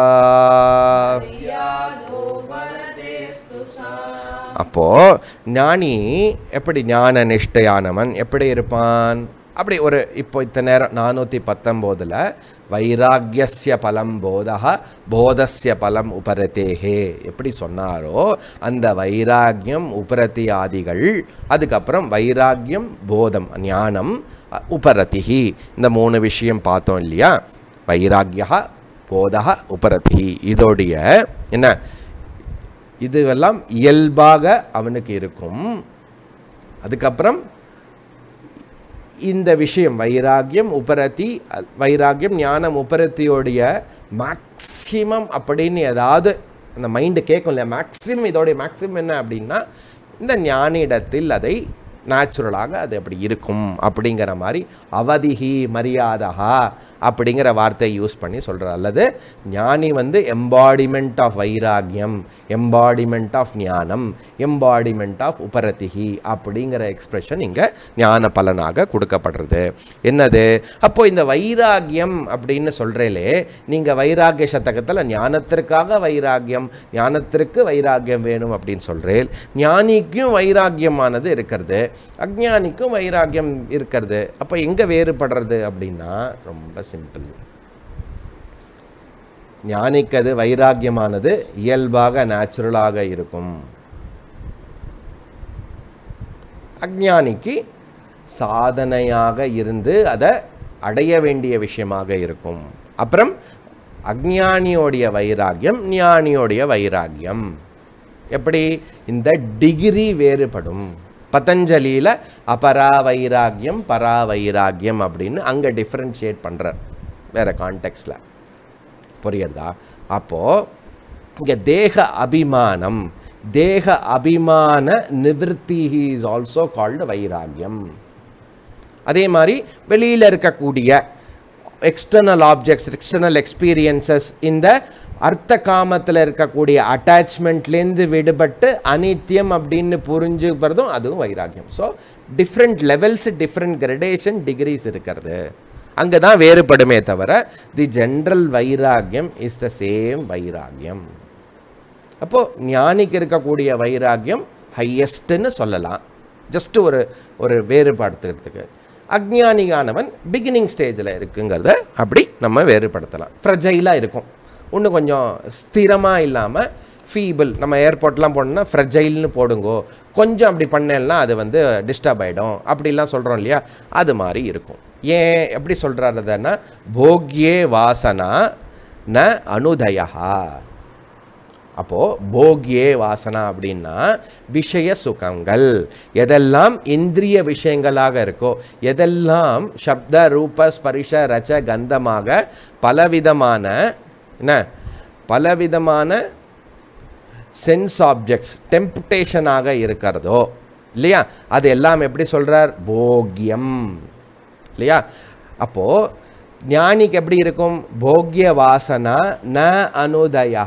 यादो वरदेस्तु सा அப்போ ஞானி எப்படி ஞான நிஷ்டையானவன் எப்படி இருப்பான் அப்படி ஒரு இப்போ இத்தனை நேரம் நானூற்றி பத்தொம்போதில் வைராக்கியஸ்ய பலம் போதா போதஸ்ய பலம் உபரதேஹே எப்படி சொன்னாரோ அந்த வைராக்கியம் உபரதி ஆதிகள் அதுக்கப்புறம் வைராக்கியம் போதம் ஞானம் அ, உபரதிஹி இந்த மூணு விஷயம் பார்த்தோம் இல்லையா வைராக்கியா போதா உபரதி இதோடைய என்ன இதுவெல்லாம் இயல்பாக அவனுக்கு இருக்கும் அதுக்கப்புறம் இந்த விஷயம் வைராக்கியம் உபரதி அ- வைராக்கியம் ஞானம் உபரத்தியோடைய மேக்ஸிமம் அப்படின்னு ஏதாவது அந்த மைண்டு கேட்கும் இல்லையா மேக்ஸிமம் இதோடைய மேக்ஸிமம் என்ன அப்படின்னா இந்த ஞானியிடத்தில் அதை நேச்சுரலாக அது அப்படி இருக்கும் அப்படிங்கிற மாதிரி அவதிகி மரியாதகா அப்படிங்கிற வார்த்தையை யூஸ் பண்ணி சொல்கிறார் அல்லது ஞானி வந்து எம்பாடிமெண்ட் ஆஃப் வைராகியம் எம்பாடிமெண்ட் ஆஃப் ஞானம் எம்பாடிமெண்ட் ஆஃப் உபரதிகி அப்படிங்கிற எக்ஸ்பிரஷன் இங்கே ஞான பலனாக கொடுக்கப்படுறது என்னது அப்போ இந்த வைராகியம் அப்படின்னு சொல்கிறேலே நீங்கள் வைராகிய சதகத்தில் ஞானத்திற்காக வைராகியம் ஞானத்திற்கு வைராகியம் வேணும் அப்படின்னு சொல்கிறேன் ஞானிக்கும் வைராகியமானது இருக்கிறது அஜ்ஞானிக்கும் வைராகியம் இருக்கிறது அப்போ எங்கே வேறுபடுறது அப்படின்னா ரொம்ப சிம்பிள் ஞானிக்கு அது வைராகியமானது இயல்பாக நேச்சுரலாக இருக்கும் அஜ்ஞானிக்கு சாதனையாக இருந்து அதை அடைய வேண்டிய விஷயமாக இருக்கும் அப்புறம் அஜ்ஞானியோடைய வைராகியம் ஞானியோடைய வைராகியம் எப்படி இந்த டிகிரி வேறுபடும் பதஞ்சலியில் அபரா வைராகியம் பரா வைராகியம் அப்படின்னு அங்கே டிஃப்ரென்ஷியேட் பண்ணுறார் வேறு கான்டெக்ட்ஸில் புரியுறதா அப்போது இங்கே தேக அபிமானம் தேக அபிமான நிவர்த்தி இஸ் ஆல்சோ கால்டு வைராகியம் அதே மாதிரி வெளியில் இருக்கக்கூடிய எக்ஸ்டர்னல் ஆப்ஜெக்ட்ஸ் எக்ஸ்டர்னல் எக்ஸ்பீரியன்சஸ் இந்த அர்த்த காமத்தில் இருக்கக்கூடிய அட்டாச்மெண்ட்லேருந்து விடுபட்டு அனித்தியம் அப்படின்னு புரிஞ்சுக்கிறதும் அதுவும் வைராகியம் so different levels different gradation degrees இருக்கிறது அங்கே தான் வேறுபடுமே தவிர தி ஜென்ரல் வைராகியம் இஸ் த சேம் வைராகியம் அப்போது ஞானிக்கு இருக்கக்கூடிய வைராகியம் ஹையஸ்ட்டுன்னு சொல்லலாம் ஜஸ்ட் ஒரு ஒரு வேறுபடுத்துறதுக்கு அக்ஞானியானவன் பிகினிங் ஸ்டேஜில் இருக்குங்கிறத அப்படி நம்ம வேறுபடுத்தலாம் ஃப்ரெஜைலாக இருக்கும் இன்னும் கொஞ்சம் ஸ்திரமாக இல்லாமல் ஃபீபிள் நம்ம ஏர்போர்ட்லாம் போனோம்னா ஃப்ரெஜைல்னு போடுங்கோ கொஞ்சம் அப்படி பண்ணேன்னா அது வந்து டிஸ்டர்ப் ஆகிடும் அப்படிலாம் சொல்கிறோம் இல்லையா அது மாதிரி இருக்கும் ஏன் எப்படி சொல்கிறாருன்னா போக்யே வாசனா ந அனுதயா அப்போது போக்யே வாசனா அப்படின்னா விஷய சுகங்கள் எதெல்லாம் இந்திரிய விஷயங்களாக இருக்கோ எதெல்லாம் சப்த ரூப ஸ்பரிஷ ரச்ச கந்தமாக பலவிதமான என்ன பலவிதமான சென்ஸ் ஆப்ஜெக்ட்ஸ் டெம்ப்டேஷனாக இருக்கிறதோ இல்லையா அது எல்லாம் எப்படி சொல்கிறார் போக்யம் இல்லையா அப்போது ஞானிக்கு எப்படி இருக்கும் போக்ய வாசனா ந அனுதயா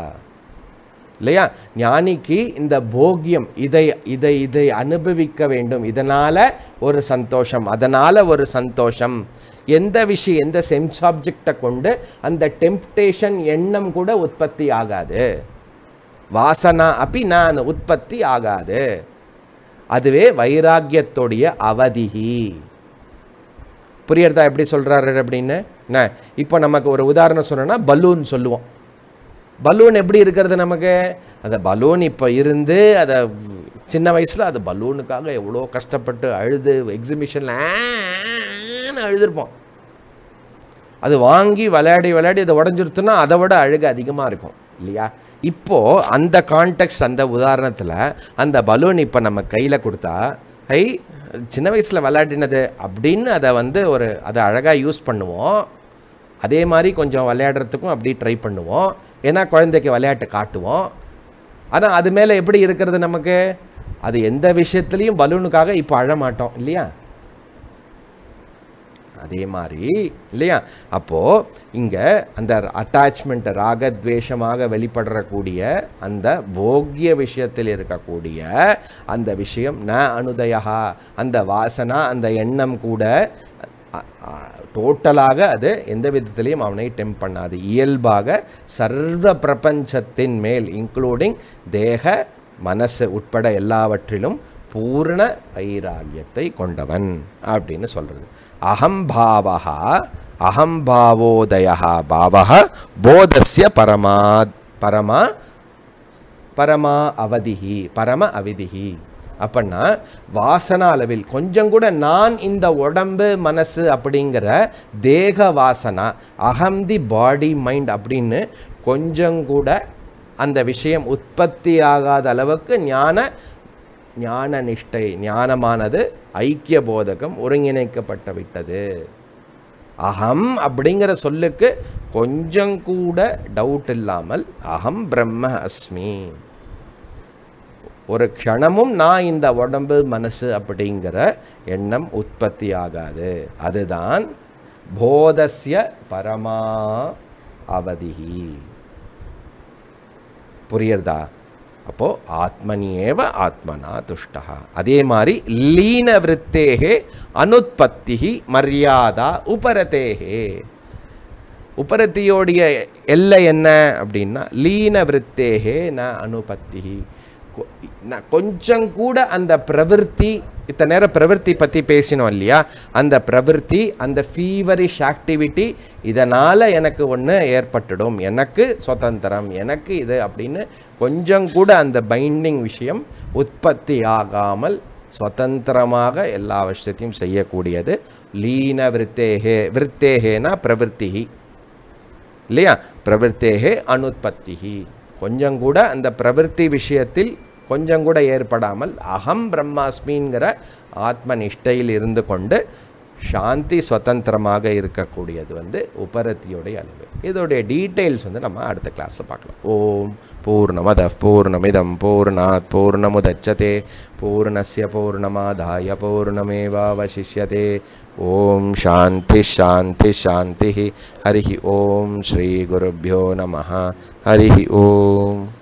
இல்லையா ஞானிக்கு இந்த போக்கியம் இதை இதை இதை அனுபவிக்க வேண்டும் இதனால் ஒரு சந்தோஷம் அதனால் ஒரு சந்தோஷம் எந்த விஷயம் எந்த சென்ஸ் ஆப்ஜெக்டை கொண்டு அந்த டெம்ப்டேஷன் எண்ணம் கூட உற்பத்தி ஆகாது வாசனா அப்படி நான் உற்பத்தி ஆகாது அதுவே வைராக்கியத்துடைய அவதிகி புரியறதா எப்படி சொல்கிறாரு அப்படின்னு என்ன இப்போ நமக்கு ஒரு உதாரணம் சொன்னோன்னா பலூன் சொல்லுவோம் பலூன் எப்படி இருக்கிறது நமக்கு அந்த பலூன் இப்போ இருந்து அதை சின்ன வயசில் அது பலூனுக்காக எவ்வளோ கஷ்டப்பட்டு அழுது எக்ஸிபிஷனில் அழுதுருப்போம் அது வாங்கி விளையாடி விளையாடி அதை உடஞ்சிருத்துனா அதை விட அழுகு அதிகமாக இருக்கும் இல்லையா இப்போது அந்த கான்டெக்ட் அந்த உதாரணத்தில் அந்த பலூன் இப்போ நம்ம கையில் கொடுத்தா ஐ சின்ன வயசில் விளையாடினது அப்படின்னு அதை வந்து ஒரு அதை அழகாக யூஸ் பண்ணுவோம் அதே மாதிரி கொஞ்சம் விளையாடுறதுக்கும் அப்படி ட்ரை பண்ணுவோம் ஏன்னா குழந்தைக்கு விளையாட்டு காட்டுவோம் ஆனால் அது மேலே எப்படி இருக்கிறது நமக்கு அது எந்த விஷயத்துலையும் பலூனுக்காக இப்போ அழ மாட்டோம் இல்லையா அதே மாதிரி இல்லையா அப்போது இங்கே அந்த அட்டாச்மெண்ட் ராகத்வேஷமாக வெளிப்படக்கூடிய அந்த போக்கிய விஷயத்தில் இருக்கக்கூடிய அந்த விஷயம் ந அனுதயா அந்த வாசனா அந்த எண்ணம் கூட டோட்டலாக அது எந்த விதத்திலையும் அவனை டெம் பண்ணாது இயல்பாக சர்வ பிரபஞ்சத்தின் மேல் இன்க்ளூடிங் தேக மனசு உட்பட எல்லாவற்றிலும் பூர்ண வைராகியத்தை கொண்டவன் அப்படின்னு சொல்கிறது அகம்பாவா அகம்பாவோதய பாவ போதஸ்ய பரமா பரமா பரமா அவதிஹி பரம அவிதிஹி அப்படின்னா வாசனா அளவில் கொஞ்சம் கூட நான் இந்த உடம்பு மனசு அப்படிங்கிற தேக வாசனா அகம் தி பாடி மைண்ட் அப்படின்னு கொஞ்சம் கூட அந்த விஷயம் உற்பத்தி ஆகாத அளவுக்கு ஞான ஞான நிஷ்டை ஞானமானது ஐக்கிய போதகம் ஒருங்கிணைக்கப்பட்டு விட்டது அகம் அப்படிங்கிற சொல்லுக்கு கொஞ்சம் கூட டவுட் இல்லாமல் அகம் பிரம்ம அஸ்மி ஒரு க்ஷணமும் நான் இந்த உடம்பு மனசு அப்படிங்கிற எண்ணம் உற்பத்தி ஆகாது அதுதான் போதஸ்ய பரமா அவதிஹி புரியுறதா அப்போ ஆத்மனியேவ ஆத்மனா துஷ்டா அதே மாதிரி லீன விருத்தேகே அனுத்பத்தி மரியாதா உபரதேகே உபரத்தியோடைய எல்லை என்ன அப்படின்னா லீன விருத்தேகே ந அனுபத்தி கொ- ந- கொஞ்சம் கூட அந்த பிரவிற்த்தி இத்தனை நேரம் பிரவிற்த்தி பற்றி பேசினோம் இல்லையா அந்த பிரவிற்த்தி அந்த ஃபீவரிஷ் ஆக்டிவிட்டி இதனால் எனக்கு ஒன்று ஏற்பட்டுடும் எனக்கு சுதந்திரம் எனக்கு இது அப்படின்னு கொஞ்சம் கூட அந்த பைண்டிங் விஷயம் உற்பத்தி ஆகாமல் சுதந்திரமாக எல்லா விஷயத்தையும் செய்யக்கூடியது லீன விருத்தேகே விருத்தேகேனா பிரவிற்த்தி இல்லையா பிரவருத்தேகே அனுத்பத்திஹி கொஞ்சம் கூட அந்த பிரவருத்தி விஷயத்தில் கொஞ்சம் கூட ஏற்படாமல் அகம் பிரம்மாஸ்மிங்கிற ஆத்ம நிஷ்டையில் இருந்து கொண்டு சாந்தி சுதந்திரமாக இருக்கக்கூடியது வந்து உபரத்தியோடைய அளவு இதோடைய டீட்டெயில்ஸ் வந்து நம்ம அடுத்த கிளாஸில் பார்க்கலாம் ஓம் பூர்ணமத பூர்ணமிதம் பூர்ணாத் பூர்ணமுதச்சதே பூர்ணஸ்ய பூர்ணமாதாய பூர்ணமேவாவசிஷ்யதே ஓம் சாந்தி சாந்தி சாந்தி ஹரி ஓம் ஸ்ரீ குருभ्यो நமः ஹரி ஓம்